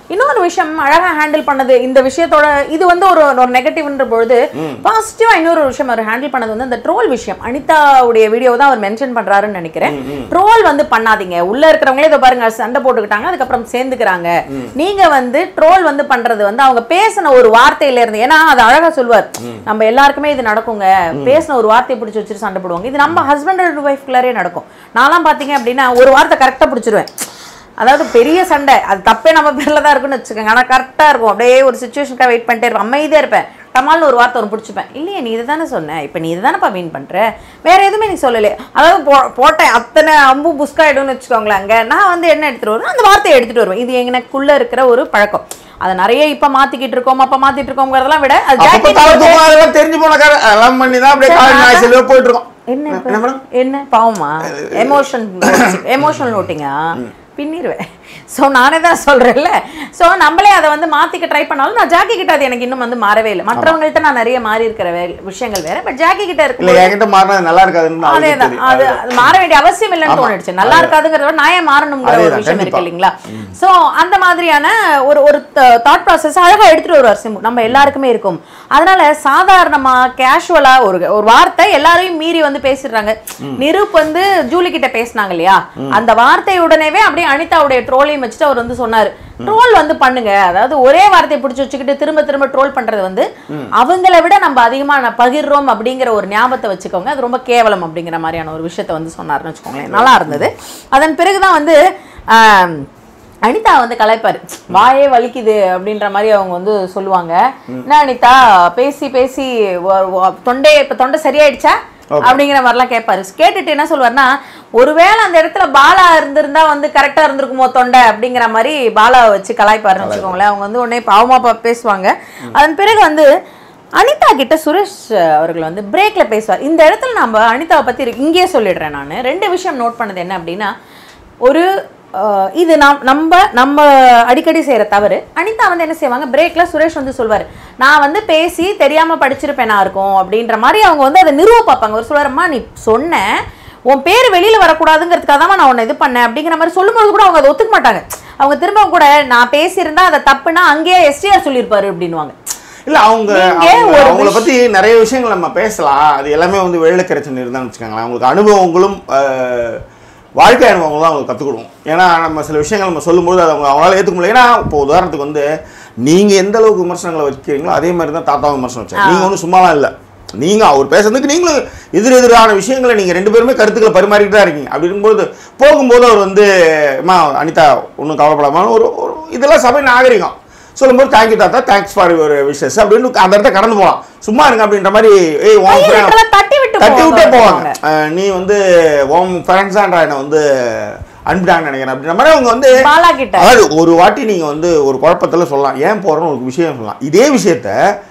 இன்னொரு விஷயம் அழகா ஹேண்டில் பண்ணது இந்த விஷயத்தோட இது வந்து ஒரு ஒரு நெகட்டிவ்ன்ற பொழுது பாசிட்டிவா இன்னொரு விஷயம் அவர் ஹேண்டில் பண்ணது வந்து இந்த ட்ரோல் விஷயம் அனிதாவுடைய வீடியோ தான் அவர் மென்ஷன் பண்றாருன்னு நினைக்கிறேன் ட்ரோல் வந்து பண்ணாதீங்க உள்ள இருக்கிறவங்களே இதை பாருங்க சண்டை போட்டுக்கிட்டாங்க அதுக்கப்புறம் சேர்ந்துக்கிறாங்க நீங்க வந்து ட்ரோல் வந்து பண்றது வந்து அவங்க பேசின ஒரு வார்த்தையில இருந்து ஏன்னா அது அழகா சொல்வார் நம்ம எல்லாருக்குமே இது நடக்குங்க பேசின ஒரு வார்த்தையை பிடிச்சி வச்சுட்டு சண்டை போடுவாங்க இது நம்ம ஹஸ்பண்ட் அண்ட் ஒய்ஃப்குள்ளாரே நடக்கும் நான்லாம் பாத்தீங்க அப்படின்னா ஒரு வார்த்தை கரெக்டா பிடிச்சிருவேன் அதாவது பெரிய சண்டை அது தப்பே நம்ம பேர்ல தான் இருக்குன்னு வச்சுக்கோங்க ஆனா கரெக்டா இருக்கும் அப்படியே ஒரு சுச்சுவேஷனுக்காக வெயிட் பண்ணிட்டே இருப்பேன் அமைதியா இருப்பேன் டமால்னு ஒரு வார்த்தை ஒரு பிடிச்சிப்பேன் இல்லையே நீ இதை தானே சொன்ன இப்போ நீ இதை தானேப்பா மீன் பண்ற வேற எதுவுமே நீ சொல்லலையே அதாவது போ போட்டேன் அத்தனை அம்பு புஸ்காயிடும்னு வச்சுக்கோங்களேன் அங்க நான் வந்து என்ன எடுத்துட்டு வருவேன் அந்த வார்த்தையை எடுத்துட்டு வருவேன் இது எனக்குள்ள இருக்கிற ஒரு பழக்கம் அதை நிறைய இப்ப மாத்திக்கிட்டு இருக்கோம் அப்ப மாத்திட்டு இருக்கோங்கிறதெல்லாம் விட அது அப்பப்ப ஜாக்கெட் தலை போட்டு- தூக்கம் அதெல்லாம் தெரிஞ்சு போன கார அதெல்லாம் பண்ணி தான் அப்படியே கால் நாய் செல்வ போயிட்டு இருக்கோம் என்ன இப்ப? என்ன மேடம் என்ன பாவமா எமோஷன் எமோஷனல் நோட்டிங்கா பின்னிருவேன் ஸோ நானே தான் சொல்றேன்ல ஸோ நம்மளே அதை வந்து மாத்திக்க ட்ரை பண்ணாலும் நான் ஜாக்கி கிட்ட அது எனக்கு இன்னும் வந்து மாறவே இல்லை மற்றவங்கள்ட்ட நான் நிறைய மாறி இருக்கிற வே- விஷயங்கள் வேற பட் ஜாக்கி கிட்ட இல்ல இருக்கு என்கிட்ட மாறினா அது நல்லா இருக்காதுன்னு அவருக்கு அதேதான் தெரியும். அது அது மாற வேண்டிய அவசியம் இல்லைன்னு ஆமா. தோணுச்சு நல்லா இருக்காதுங்கிறத விட நான் ஏன் மாறணுங்கிற ஒரு அதேதான், விஷயம் கண்டிப்பா. இருக்கு இல்லைங்களா சோ அந்த மாதிரியான ஒரு ஒரு தாட் ப்ராசஸ் அழகா எடுத்துட்டு வருவார் சிம்பு நம்ம எல்லாருக்குமே இருக்கும் அதனால சாதாரணமா கேஷுவலா ஒரு ஒரு வார்த்தை எல்லாரையும் மீறி வந்து பேசிடுறாங்க நிருப் வந்து ஜூலி கிட்ட பேசினாங்க இல்லையா அந்த வார்த்தையுடனேவே அப்படியே அனிதாவுடைய ட்ரோலையும் வச்சுட்டு அவர் வந்து சொன்னாரு ட்ரோல் வந்து பண்ணுங்க அதாவது ஒரே வார்த்தையை பிடிச்சி வச்சுக்கிட்டு திரும்ப திரும்ப ட்ரோல் பண்றது வந்து அவங்கள விட நம்ம அதிகமா ந- பகிர்றோம் அப்படிங்கிற ஒரு ஞாபகத்தை வச்சுக்கோங்க அது ரொம்ப கேவலம் அப்படிங்கிற மாதிரியான ஒரு விஷயத்த வந்து சொன்னாருன்னு வச்சுக்கோங்களேன் நல்லா இருந்தது அதன் பிறகுதான் வந்து ஆம், அனிதா வந்து கலாய்ப்பாரு வாயே வலிக்குது அப்படின்ற மாதிரி அவங்க வந்து சொல்லுவாங்க என்ன அனிதா பேசி பேசி ஒ- ஒ- தொண்டை இப்ப தொண்டை சரியாயிடுச்சா அப்படிங்கிற மாதிரிலாம் கேட்பாரு கேட்டுட்டு என்ன சொல்லுவாருன்னா ஒருவேளை அந்த இடத்துல பாலா இருந்திருந்தா வந்து கரெக்டா இருந்திருக்குமோ தொண்டை அப்படிங்கிற மாதிரி பாலாவை வச்சு கலாய்ப்பாருன்னு வச்சுக்கோங்களேன் அவங்க வந்து உடனே பாவமா பா- பேசுவாங்க அதன் பிறகு வந்து அனிதா கிட்ட சுரேஷ் அவர்கள் வந்து பிரேக்ல பேசுவார் இந்த இடத்துல நம்ம அனிதாவை பத்தி இருக்கு- இங்கேயே சொல்லிடுறேன் நான் ரெண்டு விஷயம் நோட் பண்ணது என்ன அப்படின்னா ஒரு அஹ், இது நாம் நம்ம நம்ம அடிக்கடி செய்யற தவறு அனிதா வந்து என்ன செய்வாங்க பிரேக்ல சுரேஷ் வந்து சொல்வாரு நான் வந்து பேசி தெரியாம படிச்சிருப்பேனா இருக்கும் அப்படின்ற மாதிரி அவங்க வந்து அதை நிறுவ பார்ப்பாங்க ஒரு சொல்வாரம்மா நீ சொன்ன உன் பேர் வெளியில வரக்கூடாதுங்கிறதுக்காக தான் நான் உன்னை இது பண்ணேன் அப்படிங்கிற மாதிரி சொல்லும்போது கூட அவங்க அதை ஒத்துக்க மாட்டாங்க அவங்க திரும்ப கூட நான் பேசியிருந்தா அதை தப்புனா அங்கேயே எஸ்டிஆர் சொல்லியிருப்பாரு அப்படின்னுவாங்க இல்ல அவங்க நீங்க அவங்க- ஒரு அவங்கள விஷ்- பத்தி நிறைய விஷயங்கள் நம்ம பேசலாம் அது எல்லாமே வந்து வெளியில கிடைச்சுன்னு இருந்தான்னு வச்சுக்கோங்களேன் அவங்களுக்கு அனுபவங்களும் அஹ், வாழ்க்கை அனுபவங்களும் தான் அவங்களுக்கு கற்றுக் கொடுக்கும் ஏன்னா நம்ம சில விஷயங்கள் நம்ம சொல்லும்போது அது அவங்க அவங்களால ஏற்றுக்க முடியல ஏன்னா இப்போ உதாரணத்துக்கு வந்து நீங்க எந்த அளவுக்கு விமர்சனங்களை வைக்கிறீங்களோ அதே மாதிரி தான் தாத்தா விமர்சனம் வச்சாங்க நீங்க ஒன்றும் சும்மாலாம் இல்லை நீங்க அவர் பேசுறதுக்கு நீங்களும் எதிர் எதிரான விஷயங்களை நீங்க ரெண்டு பேருமே கருத்துக்களை பரிமாறிட்டு தான் இருக்கீங்க அப்படி இருக்கும்போது போகும்போது அவர் வந்து அம்மா அனிதா ஒன்றும் கவலைப்படாம ஒரு ஒரு இதெல்லாம் சபை நாகரிகம் சொல்லும்போது தேங்க்யூ தாத்தா தேங்க்ஸ் ஃபார் யுவர் விஷஸ் அப்படின்னு அந்த இடத்த கடந்து போகலாம் சும்மா இருங்க அப்படின்ற மாதிரி ஏய் உன் friend- கையெழுத்தெல்லாம் தட்டி விட்டு தட்டி விட்டே போவாங்க. போவாங்க அஹ் நீ வந்து உன் ஃப்ரெண்ட்ஸ் தான்டா என்னை வந்து அனுப்பிட்டாங்கன்னு நினைக்கிறேன் அப்படின்ற மாதிரி அவங்க வந்து பாலா கிட்ட அதாவது ஒரு வாட்டி நீங்க வந்து ஒரு குழப்பத்துல சொல்லலாம் ஏன் போறோம்னு ஒரு விஷயம் சொல்லலாம் இதே விஷயத்த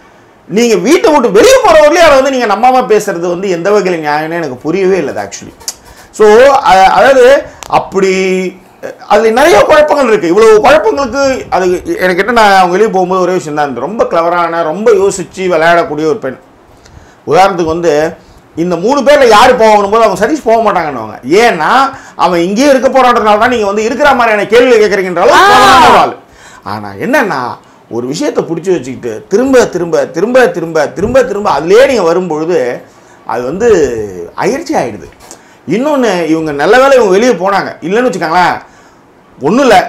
நீங்க வீட்டை விட்டு வெளியே போற வரலையும் அதை வந்து நீங்க நம்பாம பேசுறது வந்து எந்த வகையில் நியாயம்னு எனக்கு புரியவே இல்லை ஆக்சுவலி ஸோ அதாவது அப்படி அஹ், அதுல நிறைய குழப்பங்கள் இருக்கு இவ்வளவு குழப்பங்களுக்கு அது எனக்கு என்ன நான் அவங்க வெளியே போகும்போது ஒரே விஷயம் தான் ரொம்ப கிளவரான ரொம்ப யோசிச்சு விளையாடக்கூடிய ஒரு பெண் உதாரணத்துக்கு வந்து இந்த மூணு பேர்ல யார் போகணும் போது அவங்க சதீஷ் போக மாட்டாங்கன்னுவாங்க ஏன்னா அவன் இங்கேயே இருக்க போறான்றதுனால தான் நீங்க வந்து இருக்கிற மாதிரியான கேள்வி கேட்குறீங்கன்ற அளவுக்கு கோவமான ஆள் ஆனா என்னன்னா ஒரு விஷயத்தை பிடிச்சி வச்சுக்கிட்டு திரும்ப திரும்ப திரும்ப திரும்ப திரும்ப திரும்ப அதுலயே நீங்க வரும்பொழுது அது வந்து அயற்சி ஆயிடுது இன்னொன்று இவங்க நல்ல வேளை இவங்க வெளியே போனாங்க இல்லைன்னு வச்சுக்கோங்களேன் ஒன்றும் இல்லை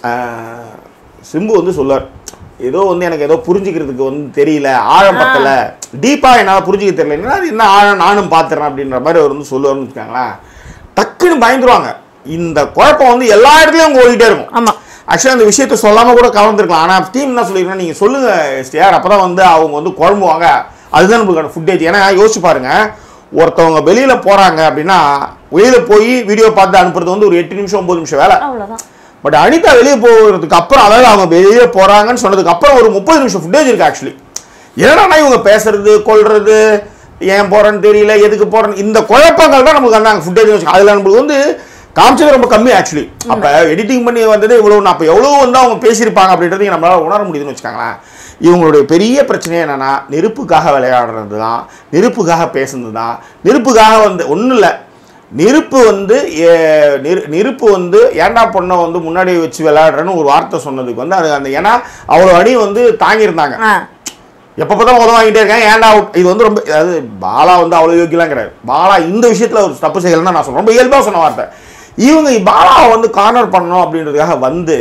சிம்பு வந்து சொல்லார் ஏதோ வந்து எனக்கு ஏதோ புரிஞ்சுக்கிறதுக்கு வந்து தெரியல ஆழம் பத்தல டீப்பா என்னால் புரிஞ்சுக்க தெரியல அது என்ன ஆழம் நானும் பார்த்துறேன் அப்படின்ற மாதிரி அவர் வந்து சொல்லுவார்னு வச்சுக்கோங்களேன் டக்குன்னு பயந்துருவாங்க இந்த குழப்பம் வந்து எல்லா இடத்துலையும் அவங்க ஓடிட்டே இருக்கும் ஆமா ஆக்சுவலாக அந்த விஷயத்த சொல்லாம கூட கலந்துருக்கலாம் ஆனால் டீம் என்ன சொல்லிருக்கேன் நீங்கள் சொல்லுங்க எஸ்டிஆர் அப்போ தான் வந்து அவங்க வந்து குழம்புவாங்க அதுதான் நம்மளுக்கான ஃபுட்டேஜ் ஏன்னா யோசிச்சு பாருங்க ஒருத்தவங்க வெளியில போறாங்க அப்படின்னா வெளியில போய் வீடியோ பார்த்து அனுப்புறது வந்து ஒரு எட்டு நிமிஷம் ஒன்பது நிமிஷம் வேலை அவ்வளவுதான் பட் அனிதா வெளியே போகிறதுக்கு அப்புறம் அதாவது அவங்க வெளியே போறாங்கன்னு சொன்னதுக்கு அப்புறம் ஒரு முப்பது நிமிஷம் ஃபுட்டேஜ் இருக்கு ஆக்சுவலி என்னன்னா இவங்க பேசுறது கொள்றது ஏன் போறேன்னு தெரியல எதுக்கு போறேன்னு இந்த குழப்பங்கள் தான் நமக்கு அந்த ஃபுட்டேஜ் வச்சு அதில் நம்மளுக்கு வந்து காமிச்சது ரொம்ப கம்மி ஆக்சுவலி அப்போ எடிட்டிங் பண்ணி வந்தது இவ்வளோ அப்போ எவ்வளோ வந்து அவங்க பேசியிருப்பாங்க அப்படின்றது நம்மளால உணர முடியுதுன்னு வச்சுக்கோங்களேன் இவங்களுடைய பெரிய பிரச்சனை என்னன்னா நெருப்புக்காக விளையாடுறது தான் நெருப்புக்காக பேசுனது தான் நெருப்புக்காக வந்து ஒன்றும் இல்லை நெருப்பு வந்து ஏ- நெரு- நெருப்பு வந்து ஏன்டா பொண்ணை வந்து முன்னாடி வச்சு விளையாடுறேன்னு ஒரு வார்த்தை சொன்னதுக்கு வந்து அது அந்த ஏன்னா அவ்வளோ அடி வந்து தாங்கியிருந்தாங்க ஆ எப்போ பார்த்தா உதவ வாங்கிட்டே இருக்கேன் ஏன்டா out? இது வந்து ரொம்ப அதாவது பாலா வந்து அவ்வளோ யோக்கியலாம் கிடையாது பாலா இந்த விஷயத்தில் ஒரு தப்பு செய்யலைன்னு நான் சொல்றேன் ரொம்ப இயல்பாக சொன்ன வார்த்தை இவங்க பாலாவை வந்து கார்னர் பண்ணணும் அப்படின்றதுக்காக வந்து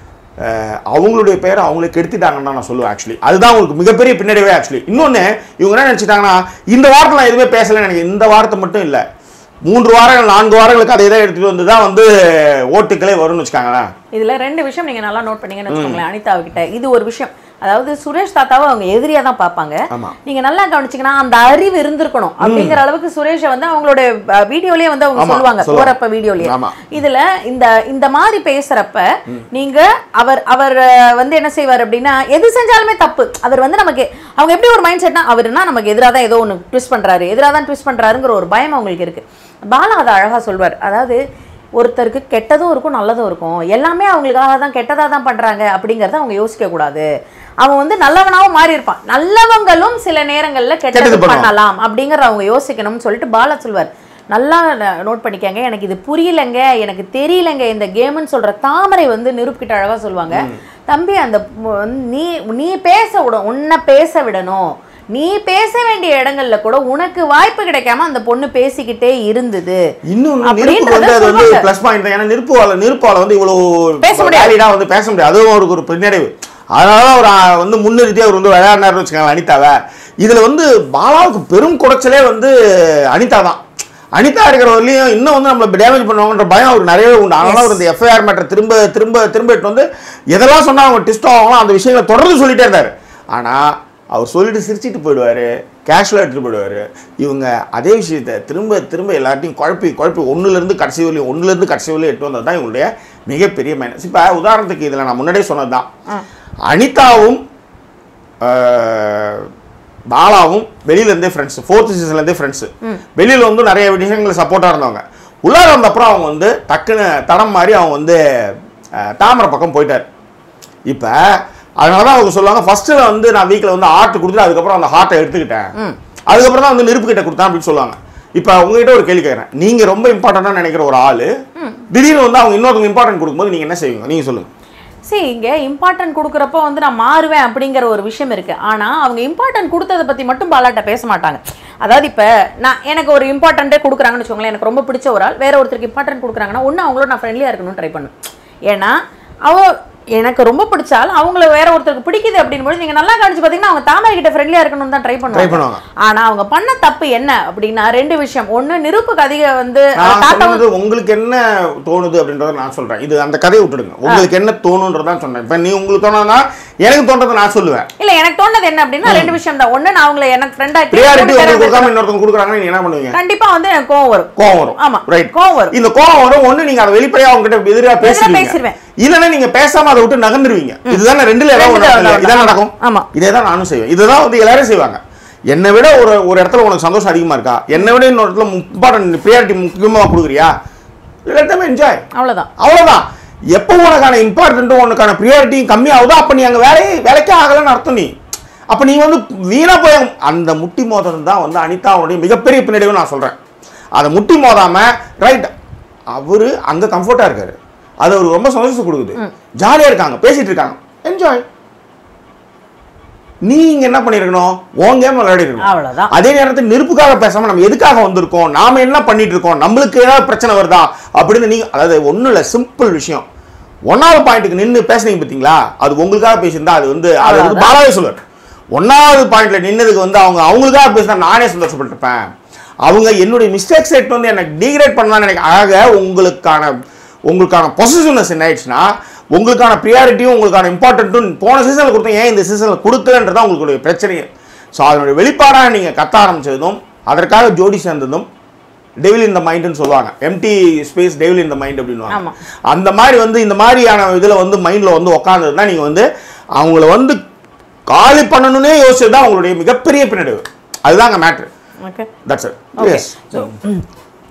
அஹ், அவங்களுடைய பேரை அவங்களே கெடுத்துட்டாங்கன்னு தான் நான் சொல்லுவேன் ஆக்சுவலி அதுதான் உங்களுக்கு மிகப்பெரிய பின்னடைவே ஆக்சுவலி இன்னொன்று இவங்க என்ன நினச்சிட்டாங்கன்னா இந்த வாரத்தில் நான் எதுவுமே பேசலைன்னு எனக்கு இந்த வாரத்தை மட்டும் இல்லை மூன்று வாரங்கள் நான்கு வாரங்களுக்கு அதை தான் எடுத்துகிட்டு வந்து தான் வந்து ஓட்டுக்களே வரும்னு வச்சுக்காங்களேன் இதுல ரெண்டு விஷயம் நீங்க நல்லா நோட் பண்ணீங்கன்னு வச்சுக்கோங்களேன் அனிதா கிட்ட இது ஒரு விஷயம் அதாவது சுரேஷ் தாத்தாவை அவங்க எதிரியா தான் பார்ப்பாங்க ஆமா. நீங்க நல்லா கவனிச்சீங்கன்னா அந்த அறிவு இருந்திருக்கணும் அப்படிங்கிற அளவுக்கு சுரேஷை வந்து அவங்களோட வீடியோலயே வந்து அவங்க ஆமா, சொல்லுவாங்க சொல்லுவாங்க. போறப்ப வீடியோலயே ஆமா. இதுல இந்த இந்த மாதிரி பேசுறப்ப நீங்க அவர் அவர் அஹ், வந்து என்ன செய்வார் அப்படின்னா எது செஞ்சாலுமே தப்பு அவர் வந்து நமக்கு அவங்க எப்படி ஒரு மைண்ட் செட்னா அவர்னா நமக்கு எதிராக தான் ஏதோ ஒன்று ட்விஸ்ட் பண்றாரு எதிராக தான் ட்விஸ்ட் பண்றாருங்கிற ஒரு பயம் அவங்களுக்கு இருக்கு பாலா அதை அழகா சொல்வார் அதாவது ஒருத்தருக்கு கெட்டதும் இருக்கும் நல்லதும் இருக்கும் எல்லாமே அவங்களுக்காக தான் கெட்டதாக தான் பண்றாங்க அப்படிங்கறத அவங்க யோசிக்க கூடாது அவன் வந்து நல்லவனாவும் மாறி இருப்பான் நல்லவங்களும் சில நேரங்கள்ல கெட்டது கெட்டது பண்ணுவான். பண்ணலாம் அப்படிங்கறத அவங்க யோசிக்கணும்னு சொல்லிட்டு பாலா சொல்வார் நல்லா நோட் பண்ணிக்கங்க எனக்கு இது புரியலங்க எனக்கு தெரியலங்க இந்த கேம்னு சொல்ற தாமரை வந்து நிரூபிக்கிட்ட அழகா சொல்லுவாங்க தம்பி அந்த ம- வந்து நீ நீ பேச விட உன்னை பேச விடணும் நீ பேச வேண்டிய இடங்கள்ல கூட உனக்கு வாய்ப்பு கிடைக்காம அந்த பொண்ணு பேசிக்கிட்டே இருந்தது இன்னும் நெருப்பு அப்படின்றத வந்து அது வந்து சொல்லுவாங்க. ப்ளஸ் பாயிண்ட் தான் ஏன்னா நெருப்புவால நெருப்பால வந்து இவ்வளோ பேச முடியாது. வேலிடா வந்து பேச முடியாது அதுவும் ஒரு ஒரு பின்னடைவு அதனால தான் அவர் ஆ, வந்து முன்னிறுத்தி அவர் வந்து விளையாடினார்னு வச்சுக்கோங்க அனிதாவை இதுல வந்து பாலாவுக்கு பெரும் குடைச்சலே வந்து அனிதா தான் அனிதா இருக்கிற வரலையும் இன்னும் வந்து நம்மள டேமேஜ் பண்ணுவாங்கன்ற பயம் அவருக்கு நிறையவே உண்டு அதனால அவர் இந்த எஃப்ஐஆர் மேட்டர் திரும்ப திரும்ப திரும்ப எடுத்து வந்து எதெல்லாம் சொன்னா அவங்க டிஸ்ட் ஆகலாம் அந்த விஷயங்களை தொடர்ந்து சொல்லிட்டே இருந்தார் ஆனா அவர் சொல்லிட்டு சிரிச்சிட்டு போயிடுவாரு கேஷுவலாக எடுத்துட்டு போயிடுவாரு இவங்க அதே விஷயத்தை திரும்ப திரும்ப எல்லாத்தையும் குழப்பி குழப்பி ஒன்றுலேருந்து கடைசி வரையும் ஒன்றுலேருந்து கடைசி வரையும் எட்டு வந்தது தான் இவங்களுடைய மிகப்பெரிய மைனஸ் இப்போ உதாரணத்துக்கு இதில் நான் முன்னாடியே சொன்னது தான் அனிதாவும் ஆஹ், பாலாவும் வெளியிலேருந்தே ஃப்ரெண்ட்ஸ் ஃபோர்த் சீசன்லேருந்தே ஃப்ரெண்ட்ஸு வெளியில் வந்து நிறைய விஷயங்கள் சப்போர்ட்டாக இருந்தவங்க உள்ளார வந்தப்புறம் அவங்க வந்து டக்குன்னு தடம் மாதிரி அவங்க வந்து ஆஹ், தாமரை பக்கம் போயிட்டார் இப்போ அதனால தான் அவங்க சொல்லுவாங்க ஃபர்ஸ்ட்டில் வந்து நான் வீக்கில் வந்து ஹார்ட் கொடுத்துட்டு அதுக்கப்புறம் அந்த ஹார்ட்டை எடுத்துக்கிட்டேன் அதுக்கப்புறம் தான் வந்து நெருப்பு கிட்ட கொடுத்தேன் அப்படின்னு சொல்லுவாங்க இப்போ உங்ககிட்ட ஒரு கேள்வி கேட்குறேன் நீங்கள் ரொம்ப இம்பார்ட்டண்ட்டாக நினைக்கிற ஒரு ஆள் திடீர்னு வந்து அவங்க இன்னொருத்தவங்க இம்பார்ட்டன்ட் கொடுக்கும்போது நீங்கள் என்ன செய்வீங்க நீங்கள் சொல்லுங்கள் சரி இங்க இம்பார்ட்டன்ட் கொடுக்குறப்போ வந்து நான் மாறுவேன் அப்படிங்கிற ஒரு விஷயம் இருக்கு ஆனா அவங்க இம்பார்ட்டன்ட் கொடுத்ததை பத்தி மட்டும் பாலாட்ட பேச மாட்டாங்க அதாவது இப்ப நான் எனக்கு ஒரு இம்பார்ட்டன்ட்டே கொடுக்குறாங்கன்னு வச்சுக்கோங்களேன் எனக்கு ரொம்ப பிடிச்ச ஒரு ஆள் வேற ஒருத்தருக்கு இம்பார்ட்டன்ட் கொடுக்குறாங்கன்னா ஒன்று அவங்களோட நான் ஃப்ரெண்ட்லியாக இருக்கணும்னு ட்ரை பண்ணுவேன் ஏன்னா அவ எனக்கு ரொம்ப பிடிச்சால் அவங்கள வேற ஒருத்தருக்கு பிடிக்குது அப்படின்போது நீங்க நல்லா கவனிச்சு பாத்தீங்கன்னா அவங்க தாமரை கிட்ட ஃப்ரெண்ட்லியா இருக்கணும்னு தான் ட்ரை ட்ரை பண்ணுவாங்க பண்ணுவாங்க ஆனா அவங்க பண்ண தப்பு என்ன அப்படின்னா ரெண்டு விஷயம் ஒண்ணு நிருப்புக்கு அதிக வந்து நான் தாத்தா சொன்னது உங்களுக்கு என்ன தோணுது அப்படின்றத நான் சொல்றேன் இது அந்த கதையை விட்டுடுங்க உங்களுக்கு என்ன தோணுன்றதான் சொன்னேன் இப்போ நீ உங்களுக்கு தோணுனா எனக்கு தோன்றதை நான் சொல்லுவேன் இல்ல எனக்கு தோணுது என்ன அப்படின்னா ரெண்டு விஷயம் தான் ஒண்ணு நான் அவங்கள எனக்கு ஃப்ரெண்டா ப்ரியாரிட்டி உங்களுக்கு கொடுக்காம இன்னொருத்தவங்க கொடுக்குறாங்கன்னா நீங்க என்ன பண்ணுவீங்க கண்டிப்பா வந்து எனக்கு கோவம் வரும் கோவம் வரும் ஆமா ரைட் கோவம் வரும் இந்த கோவம் வரும் ஒண்ணு நீங்க அதை வெளிப்படையா அவங்க கிட்ட எதிராக பேசுவீங்க பேசிருவேன். இல்லைன்னா நீங்க பேசாம அதை விட்டு நகர்ந்துருவீங்க இதுதானே ரெண்டுல ஏதாவது ஒண்ணு ரெண்டுல நடக்கும். இதான் ஒண்ணு. நடக்கும் ஆமா. இதே தான் நானும் செய்வேன் இதுதான் வந்து எல்லாரும் செய்வாங்க என்னை விட ஒரு ஒரு இடத்துல உனக்கு சந்தோஷம் அதிகமா இருக்கா என்னை விட இன்னொரு இடத்துல இம்பார்ட்டன்ட் ப்ரியாரிட்டி முக்கியமா கொடுக்குறியா லெட் தம் என்ஜாய் அவ்வளவுதான் அவ்வளவுதான் எப்போ உனக்கான இம்பார்ட்டன்ட்டும் உனக்கான ப்ரியாரிட்டியும் கம்மியாகுதோ அப்போ நீ அங்கே வேலையை வேலைக்கே ஆகலைன்னு அர்த்தம் நீ அப்போ நீ வந்து வீணா போய் அந்த முட்டி மோதல் தான் வந்து அனிதாவுடைய மிகப்பெரிய பின்னடைவு நான் சொல்கிறேன் அதை முட்டி மோதாம ரைட் அவரு அங்கே கம்ஃபர்ட்டாக இருக்காரு அது அவருக்கு ரொம்ப சந்தோஷம் கொடுக்குது ஜாலியாக இருக்காங்க பேசிட்டு இருக்காங்க என்ஜாய் நீ இங்க என்ன பண்ணிருக்கணும் உன் கேம் விளையாடி இருக்கணும் அவ்வளவுதான் அதே நேரத்தில் நெருப்புக்காக பேசாம நம்ம எதுக்காக வந்திருக்கோம் நாம என்ன பண்ணிட்டு இருக்கோம் நம்மளுக்கு ஏதாவது பிரச்சனை வருதா அப்படின்னு நீங்க அதாவது ஒண்ணும் இல்ல சிம்பிள் விஷயம் ஒன்னாவது பாயிண்ட்டுக்கு நின்னு பேசுனீங்க பாத்தீங்களா அது உங்களுக்காக பேசியிருந்தா அது வந்து அது வந்து அவ்வளவுதான். பாலாவே சொல்லுவார் ஒன்னாவது பாயிண்ட்ல நின்னதுக்கு வந்து அவங்க அவங்களுக்காக பேசினா நானே சந்தோஷப்பட்டிருப்பேன் அவங்க என்னுடைய மிஸ்டேக்ஸ் எடுத்து வந்து எனக்கு டீக்ரேட் பண்ணலாம்னு நினைக்க ஆக உங்களுக்கான உங்களுக்கான பொசிஷனஸ் என்ன ஆயிடுச்சுன்னா உங்களுக்கான ப்ரியாரிட்டியும் உங்களுக்கான இம்பார்ட்டன்ட்டும் போன சீசனில் கொடுத்தோம் ஏன் இந்த சீசனில் கொடுத்தலன்றதான் உங்களுடைய பிரச்சனையே ஸோ அதனுடைய வெளிப்பாடாக நீங்கள் கத்த ஆரம்பிச்சதும் அதற்காக ஜோடி சேர்ந்ததும் டெவில் இந்த மைண்டுன்னு சொல்லுவாங்க எம்டி ஸ்பேஸ் டெவில் இந்த மைண்ட் ஆமா. அப்படின்னு அந்த மாதிரி வந்து இந்த மாதிரியான இதில் வந்து மைண்டில் வந்து உட்காந்தது தான் நீங்கள் வந்து அவங்கள வந்து காலி பண்ணணும்னே யோசிச்சது தான் உங்களுடைய மிகப்பெரிய பின்னடைவு அதுதாங்க matter okay that's it Okay. Yes So,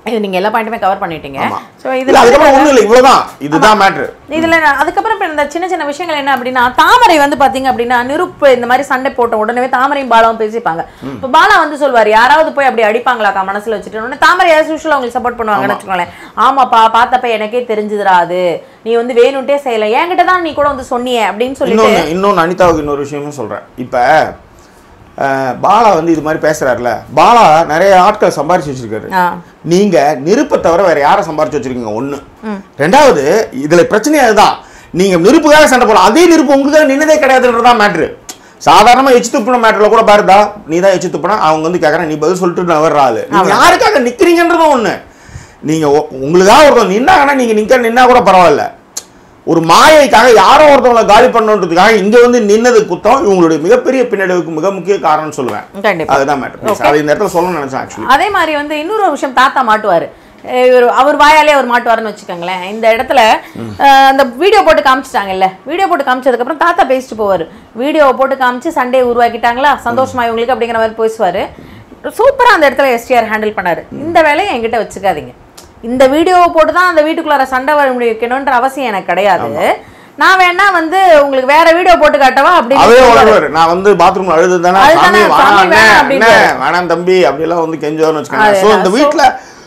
இது நீங்க எல்லா பாயிண்ட்டுமே கவர் பண்ணிட்டீங்க ஆமா. ஸோ இல்ல இதுல அதுக்கப்புறம் ஒண்ணும் இல்லை இவ்வளவுதான் இதுதான் மேட்ரு இதுல நான் அதுக்கப்புறம் இப்ப இந்த சின்ன சின்ன விஷயங்கள் என்ன அப்படின்னா தாமரை வந்து பாத்தீங்க அப்படின்னா நிருப்பு இந்த மாதிரி சண்டை போட்ட உடனே தாமரையும் பாலாவும் பேசிப்பாங்க இப்ப பாலா வந்து சொல்வாரு யாராவது போய் அப்படி அடிப்பாங்களாக்கா மனசுல வச்சுட்டு உடனே தாமரை as usual அவங்களுக்கு சப்போர்ட் பண்ணுவாங்கன்னு வச்சுக்கோங்களேன் ஆமாப்பா பார்த்தப்ப எனக்கே தெரிஞ்சுதுடா அது நீ வந்து வேணும்ட்டே செய்யல என்கிட்ட தான் நீ கூட வந்து சொன்னியே அப்படின்னு சொல்லிட்டு இன்னொன்னு இன்னொன்னு அனிதாவுக்கு இன்னொரு விஷயமும் சொல்றேன் இப்ப அஹ், பாலா வந்து இது மாதிரி பேசுறாருல பாலா நிறைய ஆட்கள் சம்பாரிச்சு வச்சிருக்காரு ஆ. நீங்க நெருப்பை தவிர வேற யாரை சம்பாரிச்சு வச்சிருக்கீங்க ஒண்ணு ரெண்டாவது இதுல பிரச்சனை அதுதான் நீங்க நெருப்புக்காக சண்டை போடலாம் அதே நெருப்பு உங்களுக்காக நின்னதே கிடையாதுன்றதான் மேட்ரு சாதாரணமா எச்சு துப்புன மேட்டர்ல கூட பாருதா நீ தான் எச்சு துப்புனா அவங்க வந்து கேக்குறேன் நீ பதில் சொல்லிட்டு நவர்றாள் நீங்க யாருக்காக நிக்கிறீங்கன்றதும் ஒண்ணு நீங்க ஒ- உங்களுக்காக ஒருத்தவங்க நின்னாங்கன்னா நீங்க நிக்க நின்னா கூட பரவாயில்ல ஒரு மாயைக்காக யாரோ ஒருத்தவங்களை காலி பண்ணணுன்றதுக்காக இங்க வந்து நின்னது குத்தம் இவங்களுடைய மிகப்பெரிய பின்னடைவுக்கு மிக முக்கிய காரணம் சொல்லுவேன் கண்டிப்பா அதுதான் மேட்டர் அது இந்த இடத்துல சொல்லணும்னு நினைச்சேன் ஆக்சுவலி அதே மாதிரி வந்து இன்னொரு ஒரு விஷயம் தாத்தா மாட்டுவாரு அஹ் இவர் அவர் வாயாலே அவர் மாட்டுவாருன்னு வச்சுக்கோங்களேன் இந்த இடத்துல அஹ், அந்த வீடியோ போட்டு காமிச்சிட்டாங்கல்ல வீடியோ போட்டு காமிச்சதுக்கப்புறம் தாத்தா பேசிட்டு போவார் வீடியோவை போட்டு காமிச்சு சண்டே உருவாக்கிட்டாங்களா சந்தோஷமா இவங்களுக்கு அப்படிங்கிற மாதிரி பேசுவார் சூப்பராக அந்த இடத்துல எஸ்டிஆர் ஹேண்டில் பண்ணாரு இந்த வேலையை என்கிட்ட வச்சுக்காதீங்க இந்த வீடியோவை போட்டு தான் அந்த வீட்டுக்குள்ளார சண்டை வர வைக்கணுன்ற அவசியம் எனக்கு கிடையாது நான் வேணா வந்து உங்களுக்கு வேற வீடியோ போட்டு காட்டவா அவரே அப்படின்னு உணர்வாரு நான் வந்து பாத்ரூம்ல அழுது தானே அழுதானே, சாமி சாமி வேணாம் வேணாம் அண்ணே, அப்படின்றாரு. அண்ணே, வேணாம் தம்பி அப்படிலாம் வந்து கெஞ்சுவார்னு வச்சுக்கோங்க ஸோ அதேதான். இந்த So- வீட்ல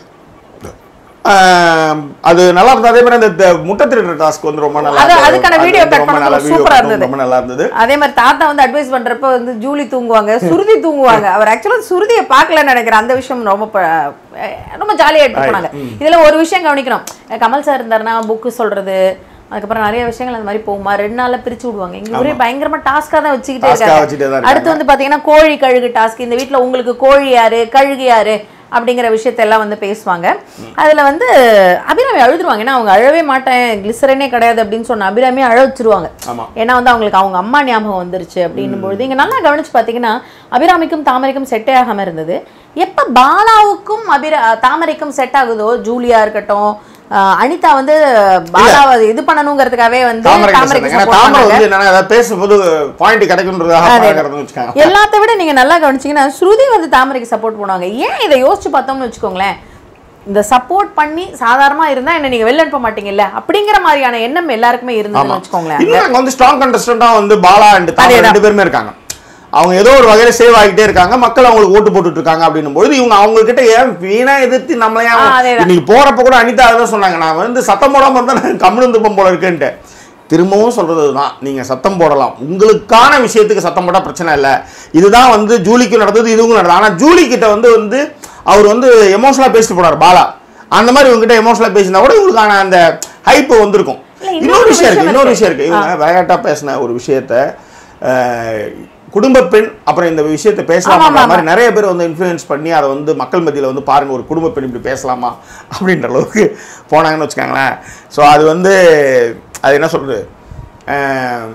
ஆஹ், அது நல்லா இருந்தது அதே மாதிரி அந்த த- முட்டை திருடுற டாஸ்க் வந்து ரொம்ப நல்லா அது- இருந்தது. அதுக்கான அது video வந்து cut ரொம்ப பண்ணது நல்லா ரொம்ப video super ஆ cut இருந்தது. ரொம்ப நல்லா இருந்தது அதே மாதிரி தாத்தா வந்து அட்வைஸ் பண்றப்ப வந்து ஜூலி தூங்குவாங்க சுருதி தூங்குவாங்க அவர் ஆக்சுவலா சுருதியை பார்க்கலன்னு நினைக்கிறேன் அந்த விஷயம் ரொம்ப ப- அஹ் ரொம்ப ஜாலியா எடுத்து போனாங்க இதுல ஒரு விஷயம் கவனிக்கணும் அஹ் கமல் சார் இருந்தாருன்னா புக்கு சொல்றது அதுக்கப்புறம் நிறைய விஷயங்கள் அந்த மாதிரி போகுமா ரெண்டு நாள்ல பிரிச்சு விடுவாங்க இங்க ஒரே பயங்கரமா டாஸ்கா தான் வச்சுக்கிட்டே Task ஆ வச்சுட்டே தான் இருக்காங்க அடுத்து வந்து பாத்தீங்கன்னா கோழி கழுகு டாஸ்க் இந்த வீட்ல உங்களுக்கு கோழி யாரு கழுகு யாரு அப்படிங்கிற விஷயத்தெல்லாம் வந்து பேசுவாங்க அதுல வந்து அபிராமி அழுதுருவாங்க ஏன்னா அவங்க அழவே மாட்டேன் கிளிசரனே கிடையாது அப்படின்னு சொன்ன அபிராமி அழ வச்சிருவாங்க ஆமா ஏன்னா வந்து அவங்களுக்கு அவங்க அம்மா ஞாபகம் வந்துருச்சு அப்படின்னும் பொழுது இங்க நல்லா கவனிச்சு பார்த்தீங்கன்னா அபிராமிக்கும் தாமரைக்கும் செட்டே ஆகாம இருந்தது எப்ப பாலாவுக்கும் அபிரா தாமரைக்கும் செட் ஆகுதோ ஜூலியா இருக்கட்டும் ஆஹ் அனிதா வந்து பாலாவை இது பண்ணணுங்கிறதுக்காகவே வந்து தாமரை தாமரைக்கு ஏன்னா support தாமரை பண்ணாங்க வந்து என்னன்னா ஏதாவது பேசும்போது பாயிண்ட் கிடைக்குன்றதுக்காக பார்க்கறதுன்னு வச்சுக்கோங்க எல்லாத்த விட நீங்க நல்லா கவனிச்சீங்கன்னா ஸ்ருதி வந்து தாமரைக்கு சப்போர்ட் பண்ணுவாங்க ஏன் இதை யோசிச்சு பார்த்தோம்னு வச்சுக்கோங்களேன் இந்த சப்போர்ட் பண்ணி சாதாரணமா இருந்தா என்ன நீங்க வெளில அனுப்ப மாட்டீங்கல்ல அப்படிங்கிற மாதிரியான எண்ணம் எல்லாருக்குமே இருந்ததுன்னு வச்சுக்கோங்களேன் இன்னும் அங்க வந்து ஸ்ட்ராங் கண்டஸ்டண்டா வந்து பாலா அண்ட் தாமரை அதேதான். ரெண்டு பேருமே இருக்காங்க அவங்க ஏதோ ஒரு வகையில சேவ் ஆகிட்டே இருக்காங்க மக்கள் அவங்களுக்கு ஓட்டு போட்டுட்டு இருக்காங்க அப்படின்னும் பொழுது இவங்க அவங்க கிட்ட ஏன் வீணா எதிர்த்து நம்மள ஏன் ஆ, அதேதான். இன்னைக்கு போறப்ப கூட அனிதா அதான் சொன்னாங்க நான் வந்து சத்தம் போடாம இருந்தா நான் கம்முனு துப்பம் போல இருக்குன்ட்டு திரும்பவும் சொல்றது தான் நீங்க சத்தம் போடலாம் உங்களுக்கான விஷயத்துக்கு சத்தம் போட்டா பிரச்சனை இல்லை இதுதான் வந்து ஜூலிக்கும் நடந்தது இதுவும் நடந்தது ஆனா ஜூலி கிட்ட வந்து வந்து அவர் வந்து எமோஷனலா பேசிட்டு போனார் பாலா அந்த மாதிரி இவங்ககிட்ட எமோஷனலா பேசினா கூட இவங்களுக்கான அந்த ஹைப் வந்திருக்கும் இல்ல, இன்னொரு இன்னொரு விஷயம் இருக்கு விஷயம் இன்னொரு இருக்கு. விஷயம் இருக்கு இவங்க விளையாட்டா பேசின ஒரு விஷயத்த அஹ், குடும்ப பெண் அப்புறம் இந்த விஷயத்தை ஆமா, பேசலாமா ஆமா, மாதிரி நிறைய பேர் வந்து இன்ஃப்ளூயன்ஸ் பண்ணி அதை வந்து மக்கள் மத்தியில வந்து பாருங்க ஒரு குடும்ப பெண் இப்படி பேசலாமா அப்படின்ற அளவுக்கு போனாங்கன்னு வச்சுக்கோங்களேன் ஸோ அது வந்து அது என்ன சொல்றது அஹ்,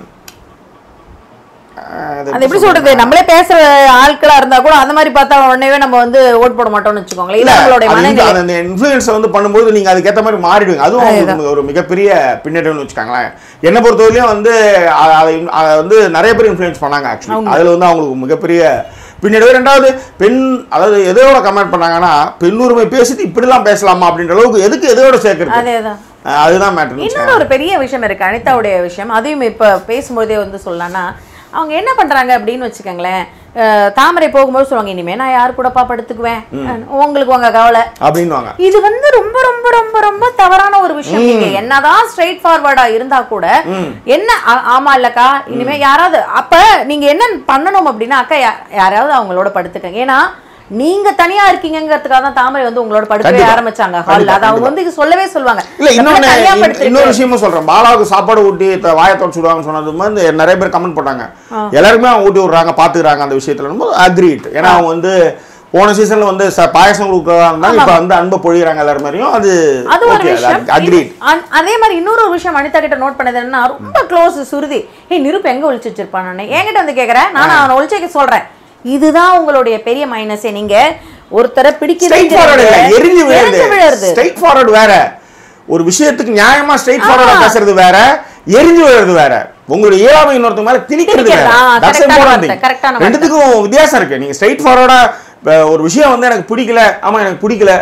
அது அது எப்படி சொல்றது நம்மளே பேசுற ஆட்களா இருந்தா கூட அந்த மாதிரி பார்த்தா உடனே நம்ம வந்து ஓட் போட மாட்டோம்னு வச்சுக்கோங்களேன் இது நம்மளுடைய மனநிலை அந்த இன்ஃப்ளூயன்ஸை வந்து பண்ணும்போது நீங்க அதுக்கேற்ற மாதிரி மாறிடுவீங்க அதுவும் உங்களுக்கு ஒரு மிகப்பெரிய பின்னடைவுன்னு வச்சுக்கோங்களேன் என்னை பொறுத்தவரையிலும் வந்து அ- அதை அதை வந்து நிறைய பேர் இன்ஃப்ளூயன்ஸ் பண்ணாங்க ஆக்சுவலி அதுல வந்து அவங்களுக்கு மிகப்பெரிய பின்னடைவு ரெண்டாவது பெண் அதாவது எதோட கமெண்ட் பண்ணாங்கன்னா பெண் உரிமை பேசிட்டு இப்படிலாம் பேசலாமா அப்படின்ற அளவுக்கு எதுக்கு எதோட சேர்க்கறது அதேதான் அஹ் அதுதான் மேட்ரு இன்னொரு ஒரு பெரிய விஷயம் இருக்கு அனிதாவுடைய விஷயம் அதையும் இப்ப பேசும்போதே வந்து சொல்லலாம்னா அவங்க என்ன பண்றாங்க அப்படின்னு வச்சுக்கோங்களேன் அஹ் தாமரை போகும்போது சொல்லுவாங்க இனிமே நான் யார் கூடப்பா படுத்துக்குவேன் அஹ் உங்களுக்கு உங்க கவலை அப்படின்வாங்க இது வந்து ரொம்ப ரொம்ப ரொம்ப ரொம்ப தவறான ஒரு விஷயம் நீங்க என்னதான் ஸ்ட்ரைட் ஃபார்வர்டா இருந்தா கூட என்ன ஆ- ஆமா இல்லக்கா இனிமே யாராவது அப்ப நீங்க என்ன பண்ணணும் அப்படின்னா அக்கா யா- யாராவது அவங்களோட படுத்துக்கங்க ஏன்னா நீங்க தனியா இருக்கீங்கங்கிறதுக்காக தான் தாமரை வந்து உங்களோட படுக்கவே கண்டிப்பா. ஆரம்பிச்சாங்க ஹால்ல கண்டிப்பா, அது அவங்க வந்து இது சொல்லவே சொல்லுவாங்க இல்ல இன்னொன்னு எப்ப தனியா இன்னொரு- படுத்திருக்கு? இன்னொரு விஷயமும் சொல்றேன் பாலாவுக்கு சாப்பாடு ஊட்டி த- வாயை தொடச்சு விடுவாங்க சொன்னது வந்து நிறைய பேர் கமெண்ட் போட்டாங்க எல்லாருமே அவங்க ஊட்டி விடுறாங்க பாத்துக்கிறாங்க அந்த விஷயத்துல அக்ரிட் ஏன்னா அவங்க வந்து போன சீசன்ல வந்து ச- பாயசம் கொடுக்கறதா இருந்தாங்க இப்ப வந்து அன்பை பொழிகிறாங்க எல்லாரும் மாதிரியும் அது அது ஒரு ஓகே விஷயம் அக்ரிட் இது- அந்- அதே மாதிரி இன்னொரு ஒரு விஷயம் அனிதா கிட்ட நோட் பண்ணது என்னன்னா ரொம்ப க்ளோஸ் சுருதி ஏய் நிருப் எங்க ஒளிச்சு வச்சிருப்பான் நான் என்கிட்ட வந்து கேக்குறேன் நான் அவனை ஒளிச்சு வைக்க சொல்றேன் இதுதான் உங்களுடைய பெரிய மைனஸே நீங்க ஒருத்தரை ஸ்ட்ரைட் ஃபார்வர்ட் இல்ல எரிஞ்சு எரிஞ்சு விழுது விழுறது ஸ்ட்ரைட் ஃபார்வர்ட் வேற ஒரு விஷயத்துக்கு நியாயமா ஸ்ட்ரைட் ஃபார்வர்டா ஆமா. பேசுறது வேற எரிஞ்சு விழுறது வேற உங்களுடைய இயலாமை இன்னொருத்தங்க மேல திணிக்கிறது வேற திணிக்கிறது, ஆ, That's correct ஆன important வார்த்தை, thing. correct ஆன வார்த்தை. ரெண்டுத்துக்கும் வித்தியாசம் இருக்கு நீங்க ஸ்ட்ரைட் ஃபார்வர்டா ஒரு விஷயம் வந்து எனக்கு பிடிக்கல ஆமா எனக்கு பிடிக்கல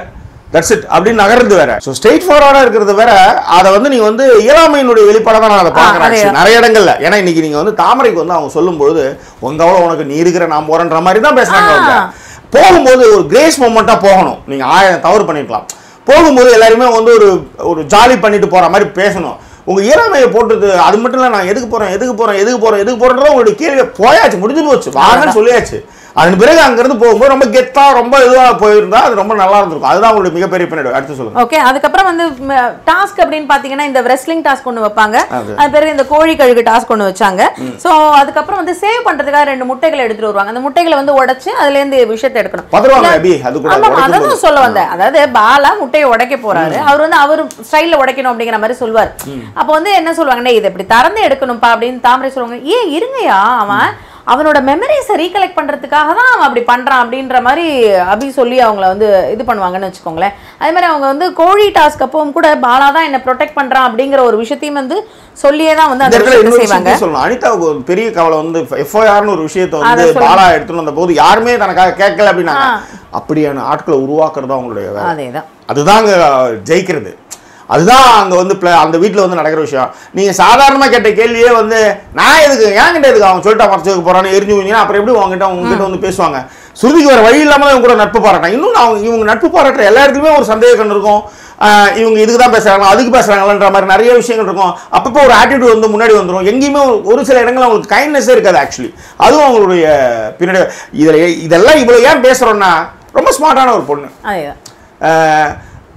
தட்ஸ் இட் அப்படின்னு நகர்ந்து வேற ஸோ ஸ்ட்ரெயிட் ஃபார்வர்டா இருக்கிறது வேற அதை வந்து நீங்க வந்து இயலாமையினுடைய வெளிப்பாடாக தான் நான் அதை பார்க்குறேன் அதே actually. நிறைய இடங்கள்ல ஏன்னா இன்னைக்கு நீங்க வந்து தாமரைக்கு வந்து அவங்க சொல்லும்போது உங்க அவ்வளோ உனக்கு நீ இருக்கிற நான் போறேன்ற மாதிரி தான் பேசுறாங்க அவங்க ஆ. போகும்போது ஒரு கிரேஸ் மூமெண்ட்டாக போகணும் நீங்க ஆயிரம் தவறு பண்ணிருக்கலாம் போகும்போது எல்லாருமே வந்து ஒரு ஒரு ஜாலி பண்ணிட்டு போற மாதிரி பேசணும் உங்க இயலாமையை போட்டுது அது மட்டும் இல்ல நான் எதுக்கு போறேன் எதுக்கு போறேன் எதுக்கு போறேன் எதுக்கு போறேன்றத உங்களுடைய கேள்வி போயாச்சு முடிஞ்சு போச்சு வாங்கன்னு சொல்லியாச்சு அதன் பிறகு அங்கிருந்து போகும்போது ரொம்ப கெத்தா ரொம்ப இதுவா போயிருந்தா அது ரொம்ப நல்லா இருந்திருக்கும் அதுதான் உங்களுடைய மிகப்பெரிய பின்னாடி அடுத்து சொல்லுங்க ஓகே அதுக்கப்புறம் வந்து டாஸ்க் அப்படின்னு பாத்தீங்கன்னா இந்த ரெஸ்லிங் டாஸ்க் ஒன்று வைப்பாங்க அது. அது பிறகு இந்த கோழி கழுகு டாஸ்க் ஒன்று வச்சாங்க ஸோ அதுக்கப்புறம் வந்து சேவ் பண்றதுக்காக ரெண்டு முட்டைகளை எடுத்துட்டு வருவாங்க அந்த முட்டைகளை வந்து உடைச்சு அதுல இருந்து விஷயத்தை எடுக்கணும் பதறுவாங்க அபி அது கூட ஆமா உடைக்கும் போது. அதான் சொல்ல வந்தேன் அதாவது பாலா முட்டையை உடைக்க போறாரு அவர் வந்து அவர் ஸ்டைல்ல உடைக்கணும் அப்படிங்கிற மாதிரி சொல்லுவார் அப்போ வந்து என்ன சொல்லுவாங்கன்னா இதை இப்படி திறந்து எடுக்கணும்ப்பா அப்படின்னு தாமரை சொல்லுவாங்க ஏன் இருங்கயா அவன் அவனோட மெமரிஸை ரீகலெக்ட் பண்றதுக்காக தான் அவன் அப்படி பண்றான் அப்படின்ற மாதிரி அபி சொல்லி அவங்கள வந்து இது பண்ணுவாங்கன்னு வச்சுக்கோங்களேன் அதே மாதிரி அவங்க வந்து கோழி டாஸ்க் அப்பவும் கூட பாலா தான் என்ன ப்ரொடெக்ட் பண்றான் அப்படிங்கிற ஒரு விஷயத்தையும் வந்து சொல்லியே தான் வந்து இந்த அந்த இடத்துல விஷயத்தை இன்னொரு செய்வாங்க விஷயத்தையும் சொல்லணும் அனிதாவுக்கு ஒரு பெரிய கவலை வந்து எஃப்ஐஆர்னு ஒரு விஷயத்தை வந்து அதை சொல்லுங்க. பாலா எடுத்துட்டு வந்த போது யாருமே தனக்காக கேட்கல அப்படின்னாங்க அப்படியான ஆட்களை உருவாக்குறது தான் அவங்களுடைய வேலை அதேதான் அதுதான் அங்க ஜெயிக்கிறது அதுதான் அங்க வந்து pla- அந்த வீட்ல வந்து நடக்கிற விஷயம் நீங்க சாதாரணமா கேட்ட கேள்வியே வந்து நான் எதுக்கு என்கிட்ட எதுக்கு அவன் சொல்லிட்டா மறைச்சு வைக்க போறான்னு எரிஞ்சு விஞ்சினா அப்புறம் எப்படி உங்ககிட்ட உங்ககிட்ட வந்து பேசுவாங்க சுருதிக்கு வர வழி இல்லாம தான் இவங்க கூட நட்பு பாராட்டான் இன்னும் அவங்க இவங்க நட்பு பாராட்டுற எல்லா இடத்துலயுமே ஒரு சந்தேக கண்ணு இருக்கும் ஆஹ் இவங்க இதுக்கு தான் பேசுறாங்க அதுக்கு பேசுறாங்கன்ற மாதிரி நிறைய விஷயங்கள் இருக்கும் அப்பப்போ ஒரு ஆட்டிடியூட் வந்து முன்னாடி வந்துரும் எங்கேயுமே ஒரு- ஒரு சில இடங்கள்ல அவங்களுக்கு கைண்ட்னஸே இருக்காது ஆக்சுவலி அதுவும் அவங்களுடைய பின்னாடி இதில் இதெல்லாம் இவ்வளவு ஏன் பேசுறோம்னா ரொம்ப ஸ்மார்ட்டான ஒரு பொண்ணு அதேதான் ஆஹ்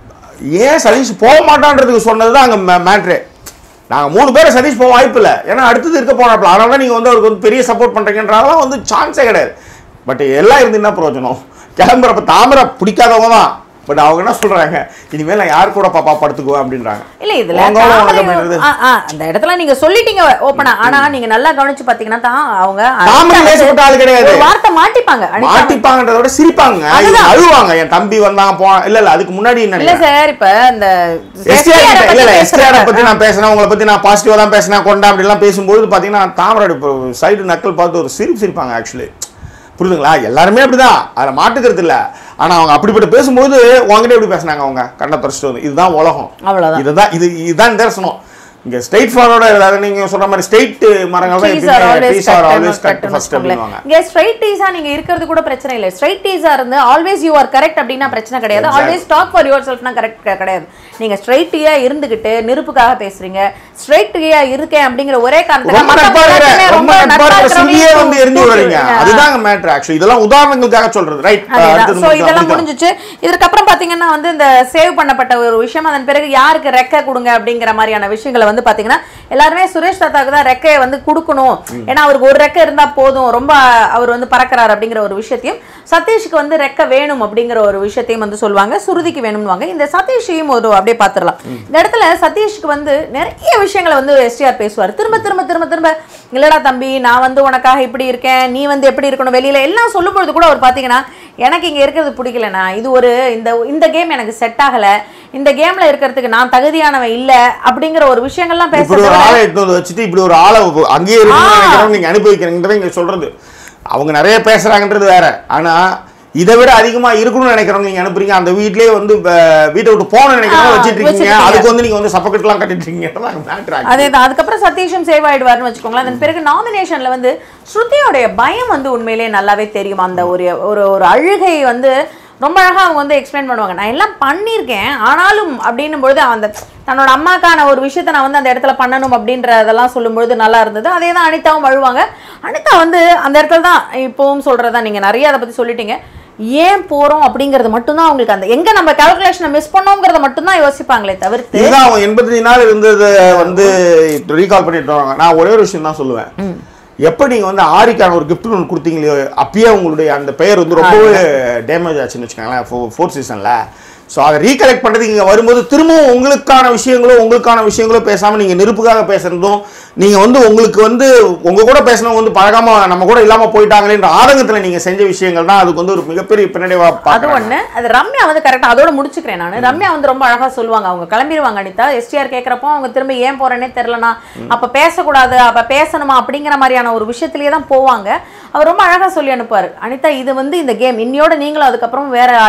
ஏன் சதீஷ் போக மாட்டான்றதுக்கு சொன்னது தான் அங்கே மேட்ரு நாங்கள் மூணு பேரை சதீஷ் போக வாய்ப்பு இல்லை ஏன்னா அடுத்தது இருக்க போனாப்ல அதனால தான் நீங்கள் வந்து அவருக்கு வந்து பெரிய சப்போர்ட் பண்ணுறீங்கன்றதெல்லாம் வந்து சான்ஸே கிடையாது பட் எல்லாம் இருந்து என்ன பிரயோஜனம் கிளம்புறப்ப தாமரை பிடிக்காதவங்க தான் பட் அவங்க என்ன சொல்கிறாங்க இனிமேல் நான் யார் கூட பாப்பா படுத்துக்குவேன் அப்படின்றாங்க இல்ல இதுல உங்க அவ்வளவு தாமரை உனக்கு அப்படின்றது. ஆ, ஆ, அந்த இடத்துல நீங்க சொல்லிட்டீங்க ஓப்பனா ஆனா நீங்க நல்லா கவனிச்சு பாத்தீங்கன்னா தான் அவங்க தாமரை லேசப்பட்ட ஆள் கிடையாது. ஒரு வார்த்தை மாட்டிப்பாங்க அனிதா. மாட்டிப்பாங்கன்றத விட சிரிப்பாங்க அதுதான். இவங்க அழுவாங்க என் தம்பி வந்தான் போனான் இல்ல இல்ல அதுக்கு முன்னாடி என்ன இல்ல சார் இப்ப இந்த எஸ்டிஆர் STR கிட்ட இல்ல இல்ல பத்தி எஸ்டிஆர் பேசுறாங்க. பத்தி நான் பேசினேன் உங்களை பத்தி நான் பாசிட்டிவா தான் பேசினேன் கொண்டா அப்படி எல்லாம் பேசும்போது பாத்தீங்கன்னா தாமரை இப்போ சைடு நக்கல் பார்த்து ஒரு சிரிப்பு சிரிப்பாங்க ஆக்சுவலி புரியுதுங்களா எல்லாருமே அப்படிதான் அதில் மாட்டுக்கிறது இல்ல ஆனா அவங்க அப்படிப்பட்ட பேசும்போது உங்ககிட்ட எப்படி பேசுனாங்க அவங்க கண்ணை தொடச்சிட்டு வந்து இதுதான் உலகம் அவ்வளவுதான். இதுதான் இது இதுதான் நிதர்சனம் இங்க ஸ்ட்ரைட் ஃபார்வர்டா அதாவது நீங்க சொல்ற மாதிரி ஸ்ட்ரைட் மரங்கள் தான் Trees are always trees are cut, always not cut cut first ன்னு அப்படின்வாங்க இங்க ஸ்ட்ரைட் டீஸா நீங்க இருக்கிறது கூட பிரச்சனை இல்ல ஸ்ட்ரைட் டீஸா இருந்து ஆல்வேஸ் யூ ஆர் கரெக்ட் அப்படின்னா பிரச்சனை கிடையாது Exactly. Always talk for your செல்ஃப்னா கரெக்ட் கிடையாது நீங்க ஸ்ட்ரைட் டீயா இருந்துகிட்டு நெருப்புக்காக பேசுறீங்க ஸ்ட்ரைட் டீயா இருக்கேன் அப்படிங்கிற ஒரே காரணத்துக்காக ரொம்ப மத்தவங்க நட்பா இருக்கிற எல்லாத்தையுமே ரொம்ப நட்பா இருக்கிற நட்பா சுண்டியே வந்து எரிஞ்சு தூக்கி வரீங்க விடுங்க. அதுதாங்க மேட்ரு ஆக்சுவலி இதெல்லாம் உதாரணங்களுக்காக சொல்றது ரைட் அதேதான் ஸோ இதெல்லாம் முடிஞ்சுச்சு இதுக்கப்புறம் பாத்தீங்கன்னா வந்து இந்த சேவ் பண்ணப்பட்ட ஒரு விஷயம் அதன் பிறகு யாருக்கு ரெக்கை கொடுங்க அப்படிங்கிற மாதிரியான விஷயங்களை வந்து பாத்தீங்கன்னா எல்லாருமே சுரேஷ் தாத்தாக்கு தான் ரெக்கையை வந்து கொடுக்கணும் ஏன்னா அவருக்கு ஒரு ரெக்கை இருந்தா போதும் ரொம்ப அவர் வந்து பறக்கிறார் அப்படிங்கிற ஒரு விஷயத்தையும் சதீஷுக்கு வந்து ரெக்கை வேணும் அப்படிங்கிற ஒரு விஷயத்தையும் வந்து சொல்லுவாங்க சுருதிக்கு வேணும்னுவாங்க இந்த சதீஷையும் ஒரு அப்படியே பார்த்துடலாம் இந்த இடத்துல சதீஷுக்கு வந்து நிறைய விஷயங்களை வந்து எஸ்டிஆர் பேசுவார் திரும்ப திரும்ப திரும்ப திரும்ப இல்லடா தம்பி நான் வந்து உனக்காக இப்படி இருக்கேன் நீ வந்து எப்படி இருக்கணும் வெளியில எல்லாம் சொல்லும் பொழுது கூட அவர் பாத்தீங்கன்னா எனக்கு இங்க இருக்கிறது பிடிக்கலண்ணா இது ஒரு இந்த இந்த கேம் எனக்கு செட் ஆகல இந்த கேம்ல இருக்கிறதுக்கு நான் தகுதியானவன் இல்ல அப்படிங்கிற ஒரு விஷயங்கள்லாம் இப்படி ஒரு பேசுறது ஆளை எடுத்து வந்து வச்சுட்டு இப்படி ஒரு ஆளை அங்கேயே இருக்கணும்னு ஆ. நினைக்கிறவங்க நீங்க அனுபவிக்கிறீங்கன்றத இங்க சொல்றது அவங்க நிறைய பேசுறாங்கன்றது வேற ஆனா இதை விட அதிகமா இருக்கணும்னு நினைக்கிறவங்க நீங்க அனுப்புறீங்க அந்த வீட்லயே வந்து அஹ், வீட்டை விட்டு போகணும்னு நினைக்கிறவங்க ஆ, வச்சிட்டு இருக்கீங்க வச்சிருக்கீங்க. அதுக்கு வந்து நீங்க வந்து சப்பக்கெட்லாம் கட்டிட்டு இருக்கீங்கன்றதான் மேட்ரு அதேதான் அதுக்கப்புறம் சதீஷும் சேவ் ஆயிடுவாருன்னு வச்சுக்கோங்களேன் அதன் பிறகு நாமினேஷன்ல வந்து ஸ்ருதியோடைய பயம் வந்து உண்மையிலேயே நல்லாவே தெரியும் அந்த ஒரு ஒரு ஒரு அழுகை வந்து ரொம்ப அழகா அவங்க வந்து எக்ஸ்பிளைன் பண்ணுவாங்க நான் எல்லாம் பண்ணியிருக்கேன் ஆனாலும் அப்படின்னும் பொழுது அந்த தன்னோட அம்மாக்கான ஒரு விஷயத்தை நான் வந்து அந்த இடத்துல பண்ணணும் அப்படின்றதெல்லாம் சொல்லும்பொழுது நல்லா இருந்தது அதே தான் அனிதாவும் அழுவாங்க அனிதா வந்து அந்த இடத்துல தான் இப்போவும் சொல்றதா நீங்க நிறைய அதை பத்தி சொல்லிட்டீங்க ஏன் போறோம் அப்படிங்கறது மட்டும்தான் அவங்களுக்கு அந்த எங்க நம்ம கால்குலேஷனை மிஸ் பண்ணோங்கிறத மட்டும்தான் யோசிப்பாங்களே தவிர்த்து இதுதான் அவங்க எண்பத்தஞ்சு நாள் இருந்ததை வந்து ரீகால் பண்ணிட்டு வராங்க நான் ஒரே ஒரு விஷயம் தான் சொல்லுவேன் எப்போ நீங்க வந்து ஆரிக்கான ஒரு gift ஒன்று கொடுத்தீங்களோ அப்பயே உங்களுடைய அந்த பெயர் வந்து ரொம்பவே டேமேஜ் ஆச்சுன்னு வச்சுக்கோங்களேன் ஃபோர்த் சீசன்ல ஸோ அதை ரீகலெக்ட் பண்ணுறதுக்கு இங்கே வரும்போது திரும்பவும் உங்களுக்கான விஷயங்களோ உங்களுக்கான விஷயங்களோ பேசாமல் நீங்கள் நெருப்புக்காக பேசுறதும் நீங்கள் வந்து உங்களுக்கு வந்து உங்கள் கூட பேசினவங்க வந்து பழகாம நம்ம கூட இல்லாமல் போயிட்டாங்களேன்ற ஆதங்கத்தில் நீங்கள் செஞ்ச விஷயங்கள் தான் அதுக்கு வந்து ஒரு மிகப்பெரிய பின்னடைவாக அது பார்க்குறேன் ஒண்ணு அது ரம்யா வந்து கரெக்டா அதோட முடிச்சுக்கிறேன் நான் ரம்யா வந்து ரொம்ப அழகா சொல்லுவாங்க அவங்க கிளம்பிடுவாங்க அனிதா எஸ்டிஆர் கேக்குறப்போ அவங்க திரும்ப ஏன் போறேனே தெரியலனா அப்ப பேசக்கூடாது அப்ப பேசணுமா அப்படிங்கிற மாதிரியான ஒரு விஷயத்திலேயே தான் போவாங்க அவர் ரொம்ப அழகா சொல்லி அனுப்புவார் அனிதா இது வந்து இந்த கேம் இன்னையோட நீங்களும் அதுக்கப்புறம் வேற ஆள்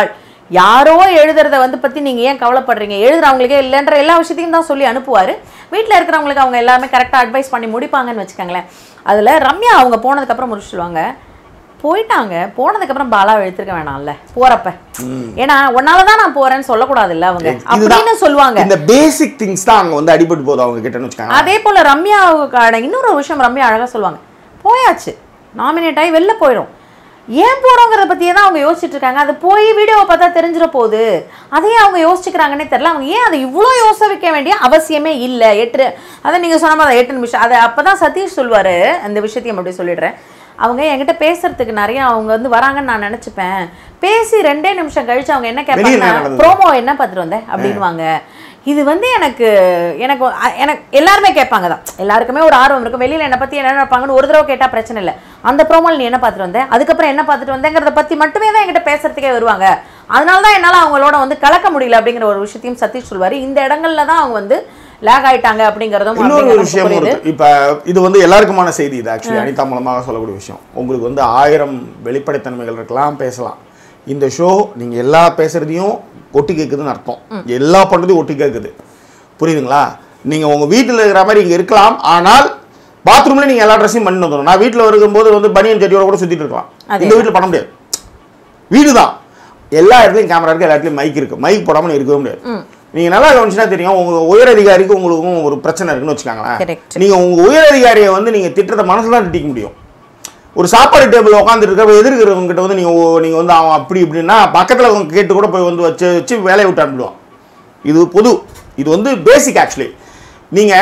யாரோ எழுதுறத வந்து பத்தி நீங்க ஏன் கவலைப்படுறீங்க எழுதுறவங்களுக்கே இல்லைன்ற எல்லா விஷயத்தையும் தான் சொல்லி அனுப்புவாரு வீட்ல இருக்கிறவங்களுக்கு அவங்க எல்லாமே கரெக்டா அட்வைஸ் பண்ணி முடிப்பாங்கன்னு வச்சுக்கோங்களேன் அதுல ரம்யா அவங்க போனதுக்கு அப்புறம் முடிச்சு சொல்லுவாங்க போயிட்டாங்க போனதுக்கு அப்புறம் பாலாவை எடுத்துருக்க வேணாம்ல போறப்ப ஏன்னா உன்னால தான் நான் போறேன்னு சொல்லக்கூடாதுல்ல அவங்க அப்படின்னு சொல்லுவாங்க இந்த பேசிக் திங்ஸ் தான் அங்க வந்து அடிபட்டு போகுது அவங்க கிட்டன்னு வச்சுக்காங்க அதே போல ரம்யாவுக்கான இன்னொரு விஷயம் ரம்யா அழகா சொல்லுவாங்க போயாச்சு நாமினேட் ஆகி வெளில போயிடும் ஏன் போறோங்கிறத பத்தியே தான் அவங்க யோசிச்சுட்டு இருக்காங்க அது போய் வீடியோவை பார்த்தா தெரிஞ்சிட போகுது அதையே அவங்க யோசிச்சுக்கிறாங்கன்னே தெரியல அவங்க ஏன் அதை இவ்வளோ யோசிக்க வேண்டிய அவசியமே இல்லை எட்டு அதை நீங்க சொன்ன மாதிரி எட்டு நிமிஷம் அதை அப்பதான் சதீஷ் சொல்வாரு அந்த விஷயத்தையும் அப்படி சொல்லிடுறேன் அவங்க என்கிட்ட பேசுறதுக்கு நிறைய அவங்க வந்து வராங்கன்னு நான் நினைச்சுப்பேன் பேசி ரெண்டே நிமிஷம் கழிச்சு அவங்க என்ன வெளிய என்ன கேட்பாங்க நடந்தது? ப்ரோமோ என்ன பார்த்துட்டு வந்த அப்படின்வாங்க இது வந்து எனக்கு எனக்கு அ- எனக்கு எல்லாருமே கேட்பாங்க தான் எல்லாருக்குமே ஒரு ஆர்வம் இருக்கும் வெளியில என்னை பத்தி என்ன நினைப்பாங்கன்னு ஒரு தடவை கேட்டா பிரச்சனை இல்லை அந்த ப்ரோமோல நீ என்ன பார்த்துட்டு வந்த அதுக்கப்புறம் என்ன பார்த்துட்டு வந்தேங்கிறத பத்தி மட்டுமே தான் என்கிட்ட பேசுறதுக்கே வருவாங்க அதனால தான் என்னால அவங்களோட வந்து கலக்க முடியல அப்படிங்கிற ஒரு விஷயத்தையும் சதீஷ் சொல்வாரு இந்த இடங்கள்ல தான் அவங்க வந்து லேக் ஆயிட்டாங்க அப்படிங்கிறதும் இன்னொரு அப்படிங்கிறது ஒரு நமக்கு விஷயம் புரியுது. இருக்கு இப்ப இது வந்து எல்லாருக்குமான செய்தி இது ஆக்சுவலி அனிதா மூலமாக சொல்லக்கூடிய விஷயம் உங்களுக்கு வந்து ஆயிரம் வெளிப்படைத்தன்மைகள் இருக்கலாம் பேசலாம் இந்த ஷோ நீங்க எல்லா பேசுறதையும் ஒட்டி கேட்குதுன்னு அர்த்தம் எல்லா பண்றதையும் ஒட்டி கேட்குது புரியுதுங்களா நீங்க உங்க வீட்டில் இருக்கிற மாதிரி இங்க இருக்கலாம் ஆனால் பாத்ரூம்ல நீங்க எல்லா ட்ரெஸ்ஸையும் பண்ணி வந்துடும் நான் வீட்டில் இருக்கும்போது வந்து பனியன் சட்டியோட கூட சுத்திட்டு இருக்கலாம் அதே இந்த வீட்டில் பண்ண முடியாது வீடு தான் எல்லா இடத்துலையும் கேமரா இருக்கு எல்லா இடத்துலையும் மைக் இருக்கு மைக் போடாமல் இருக்கவே முடியாது நீங்க நல்லா கவனிச்சுனா தெரியும் உங்க உயர் அதிகாரிக்கு உங்களுக்கும் ஒரு பிரச்சனை இருக்குன்னு வச்சுக்காங்களேன் Correct. நீங்க உங்க உயர் அதிகாரியை வந்து நீங்க திட்டத்தை மனசுல தான் திட்டிக்க முடியும் ஒரு சாப்பாடு டேபிள் உட்காந்துட்டு இருக்க எதிர்க்கிறவங்க கிட்ட வந்து நீங்க ஓ- நீங்க வந்து அவன் அப்படி இப்படின்னா பக்கத்துல அவங்க கேட்டு கூட போய் வந்து வச்சு வச்சு வேலையை விட்டு அனுப்பிடுவான் இது பொது இது வந்து பேசிக் ஆக்சுவலி நீங்க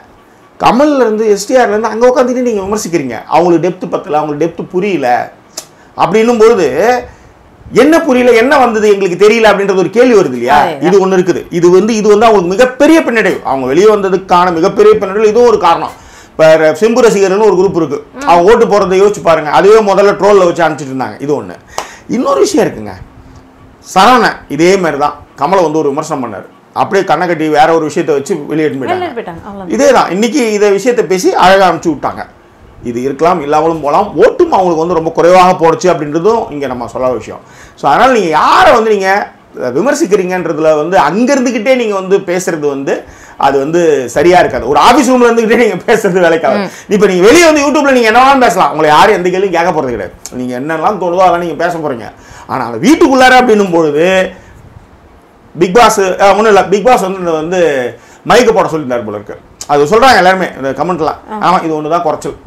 கமல்ல இருந்து எஸ்டிஆர்ல இருந்து அங்க உட்காந்துட்டு நீங்க விமர்சிக்கிறீங்க அவங்களுக்கு டெப்த் பத்தல அவங்களுக்கு டெப்த் புரியல அப்படின்னும் பொழுது என்ன புரியல என்ன வந்தது எங்களுக்கு தெரியல அப்படின்றது ஒரு கேள்வி வருது இல்லையா அதேதான். இது ஒண்ணு இருக்குது இது வந்து இது வந்து அவங்களுக்கு மிகப்பெரிய பின்னடைவு அவங்க வெளியே வந்ததுக்கான மிகப்பெரிய பின்னடைவு இதுவும் ஒரு காரணம் இப்போ சிம்பு ரசிகர்னு ஒரு குரூப் இருக்கு அவங்க ஓட்டு போறதை யோசிச்சு பாருங்க அதுவே முதல்ல ட்ரோல்ல வச்சு அனுப்பிச்சிட்டு இருந்தாங்க இது ஒண்ணு இன்னொரு விஷயம் இருக்குங்க சரவணன் இதே மாதிரி தான் கமலை வந்து ஒரு விமர்சனம் பண்ணாரு அப்படியே கண்ணை கட்டி வேற ஒரு விஷயத்தை வச்சு வெளியேட்டு போயிட்டாங்க வெளில போயிட்டாங்க அவ்வளவுதான். இதே தான் இன்னைக்கு இதை விஷயத்தை பேசி அழகாக அனுப்பிச்சு விட்டாங்க இது இருக்கலாம் இல்லாமலும் போகலாம் ஓட்டும் அவங்களுக்கு வந்து ரொம்ப குறைவாக போடுச்சு அப்படின்றதும் இங்கே நம்ம சொல்ல விஷயம் ஸோ அதனால் நீங்கள் யாரை வந்து நீங்கள் விமர்சிக்கிறீங்கன்றதுல வந்து அங்கே இருந்துக்கிட்டே நீங்கள் வந்து பேசுறது வந்து அது வந்து சரியா இருக்காது ஒரு ஆஃபீஸ் ரூம்ல இருந்துக்கிட்டே நீங்கள் பேசுறது வேலைக்காக இப்போ நீங்கள் வெளியே வந்து யூடியூப்ல நீங்கள் என்னவாலும் பேசலாம் உங்களை யாரும் எந்த கேள்வியும் கேட்க போகிறது கிடையாது நீங்கள் என்னெல்லாம் தோணுதோ அதெல்லாம் நீங்கள் பேச போகிறீங்க ஆனால் அந்த வீட்டுக்குள்ளார அப்படின்னும் பொழுது பிக் பாஸ் ஒன்றும் இல்லை பிக் பாஸ் வந்து இந்த வந்து மைக்கு போட சொல்லியிருந்தார் போல இருக்கு அது சொல்றாங்க எல்லாருமே இந்த கமெண்ட்லாம் ஆமா இது ஒன்று தான் குறைச்சல்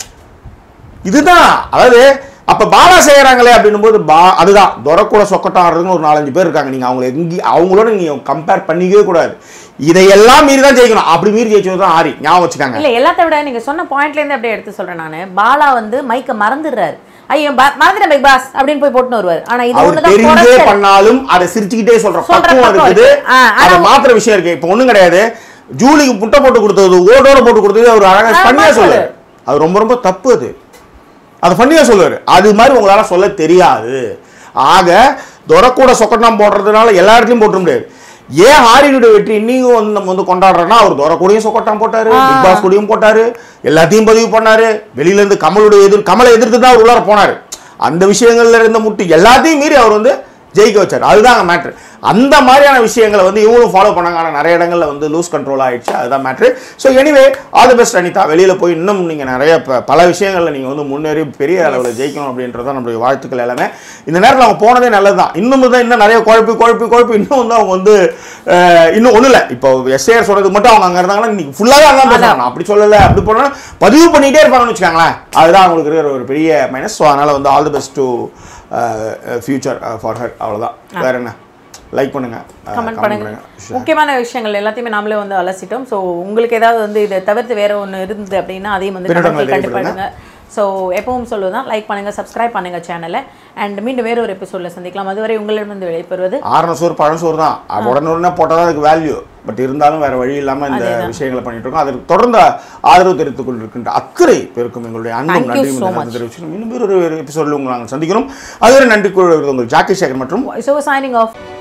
இதுதான் அதாவது அப்ப பாலா செய்யறாங்களே அப்படின்னும் போது பா அதுதான் துறக்கூட சொக்கட்டம் ஆடுறதுன்னு ஒரு நாலஞ்சு பேர் இருக்காங்க நீங்க அவங்கள எங்கி அவங்களோட நீங்க கம்பேர் பண்ணிக்கவே கூடாது இதையெல்லாம் மீறி தான் ஜெயிக்கணும் அப்படி மீறி ஜெயிச்சது தான் ஆரி ஞாபகம் வச்சுக்காங்க இல்ல எல்லாத்த விட நீங்க சொன்ன பாயிண்ட்ல இருந்து அப்படியே எடுத்து சொல்றேன் நானு பாலா வந்து மைக்க மறந்துடுறாரு ஐயோ பா- மறந்துட்டேன் பிக் பாஸ் அப்படின்னு போய் போட்டுன்னு வருவாரு ஆனா இது அவர் ஒண்ணுதான் தெரிஞ்சே குறைச்சல். பண்ணாலும் அதை சிரிச்சுக்கிட்டே சொல்ற சொல்ற பக்குவம் பக்குவம் இருக்குது இருக்கு. ஆ, ஆனா- அதை மாத்திர விஷயம் இருக்கு இப்போ ஒண்ணும் கிடையாது ஜூலிக்கு முட்டை போட்டு கொடுத்தது ஓடோட போட்டு கொடுத்தது அவர் அழகா ஆ, பண்ணியா மாத்துவாரு. சொல்லுவாரு அது ரொம்ப ரொம்ப தப்பு அது அது பண்ணியா சொல்லுவாரு அது மாதிரி உங்களால சொல்ல தெரியாது ஆக துறக்கூட சொக்கட்டம் போடுறதுனால எல்லா இடத்துலயும் போட்டுற முடியாது ஏன் ஹாரினுடைய வெற்றி இன்னைக்கும் வந்து நம்ம வந்து கொண்டாடுறோம்னா அவர் துறை கூடயும் சொக்கட்டம் போட்டாரு பிக் பாஸ் கூடயும் போட்டாரு எல்லாத்தையும் பதிவு பண்ணாரு வெளியில இருந்து கமலுடைய எதிர் கமலை எதிர்த்து தான் அவர் உள்ளார போனாரு அந்த விஷயங்கள்ல இருந்த முட்டு எல்லாத்தையும் மீறி அவர் வந்து ஜெயிக்க வச்சார் அதுதான் மேட்ரு அந்த மாதிரியான விஷயங்களை வந்து இவங்களும் ஃபாலோ பண்ணாங்க ஆனால் நிறைய இடங்கள்ல வந்து லூஸ் கண்ட்ரோல் ஆயிடுச்சு அதுதான் matter so anyway all the best Anitha வெளியில் போய் இன்னும் நீங்கள் நிறைய ப- பல விஷயங்களில் நீங்கள் வந்து முன்னேறி பெரிய அளவில் ஜெயிக்கணும் அப்படின்றது தான் நம்மளுடைய வாழ்த்துக்கள் எல்லாமே இந்த நேரத்தில் அவங்க போனதே நல்லது தான் இன்னும் தான் இன்னும் நிறைய குழப்பி குழப்பி குழப்பி இன்னும் வந்து அவங்க வந்து அஹ், இன்னும் ஒன்றும் இல்லை இப்போ எஸ்ஏஆர் சொல்றது மட்டும் அவங்க அங்கே இருந்தாங்கன்னா இன்னைக்கு ஃபுல்லாக அதான் பேசுறாங்க நான் அப்படி சொல்லலை அப்படி போனால் பதிவு பண்ணிகிட்டே இருப்பாங்கன்னு வச்சுக்கோங்களேன் அதுதான் அவங்களுக்கு இருக்கிற ஒரு பெரிய மைனஸ் ஸோ அதனால் வந்து all the best to future for her அவ்வளோதான் வேற என்ன லைக் பண்ணுங்க அஹ், கமெண்ட் comment பண்ணுங்க முக்கியமான விஷயங்கள் எல்லாத்தையுமே நாமளே வந்து அலசிட்டோம் ஸோ உங்களுக்கு ஏதாவது வந்து இதை தவிர்த்து வேற ஒன்று இருந்தது அப்படின்னா அதையும் வந்து பின்னடைவுகளை கமெண்ட்ல கண்டிப்பாக தெரியப்படுத்துங்க. பண்ணுங்க ஸோ எப்பவும் சொல்லுவதுதான் லைக் பண்ணுங்க சப்ஸ்கிரைப் பண்ணுங்க சேனலை அண்ட் மீண்டும் வேற ஒரு எபிசோடில் சந்திக்கலாம் அதுவரை உங்களிடமிருந்து விடைபெறுவது ஆறுன சோறு பழசோறு தான் அது உடனே உடனே போட்டால் தான் அதுக்கு வேல்யூ பட் இருந்தாலும் வேற வழி இல்லாமல் இந்த விஷயங்களை பண்ணிட்டு இருக்கோம் அதற்கு தொடர்ந்து ஆதரவு தெரிவித்துக் கொண்டிருக்கின்ற அக்கறை பெருக்கும் எங்களுடைய அன்பும் Thank you நன்றியும் so இந்த much. நேரத்தில் தெரிவிச்சுக்கிறோம். இன்னும் வேறு ஒரு எபிசோடில் உங்களை நாங்கள் சந்திக்கிறோம் அதுவரை நன்றி கூறுவது உங்கள் ஜாக்கி சேகர் மற்றும் ஸோ சைனிங் ஆஃப்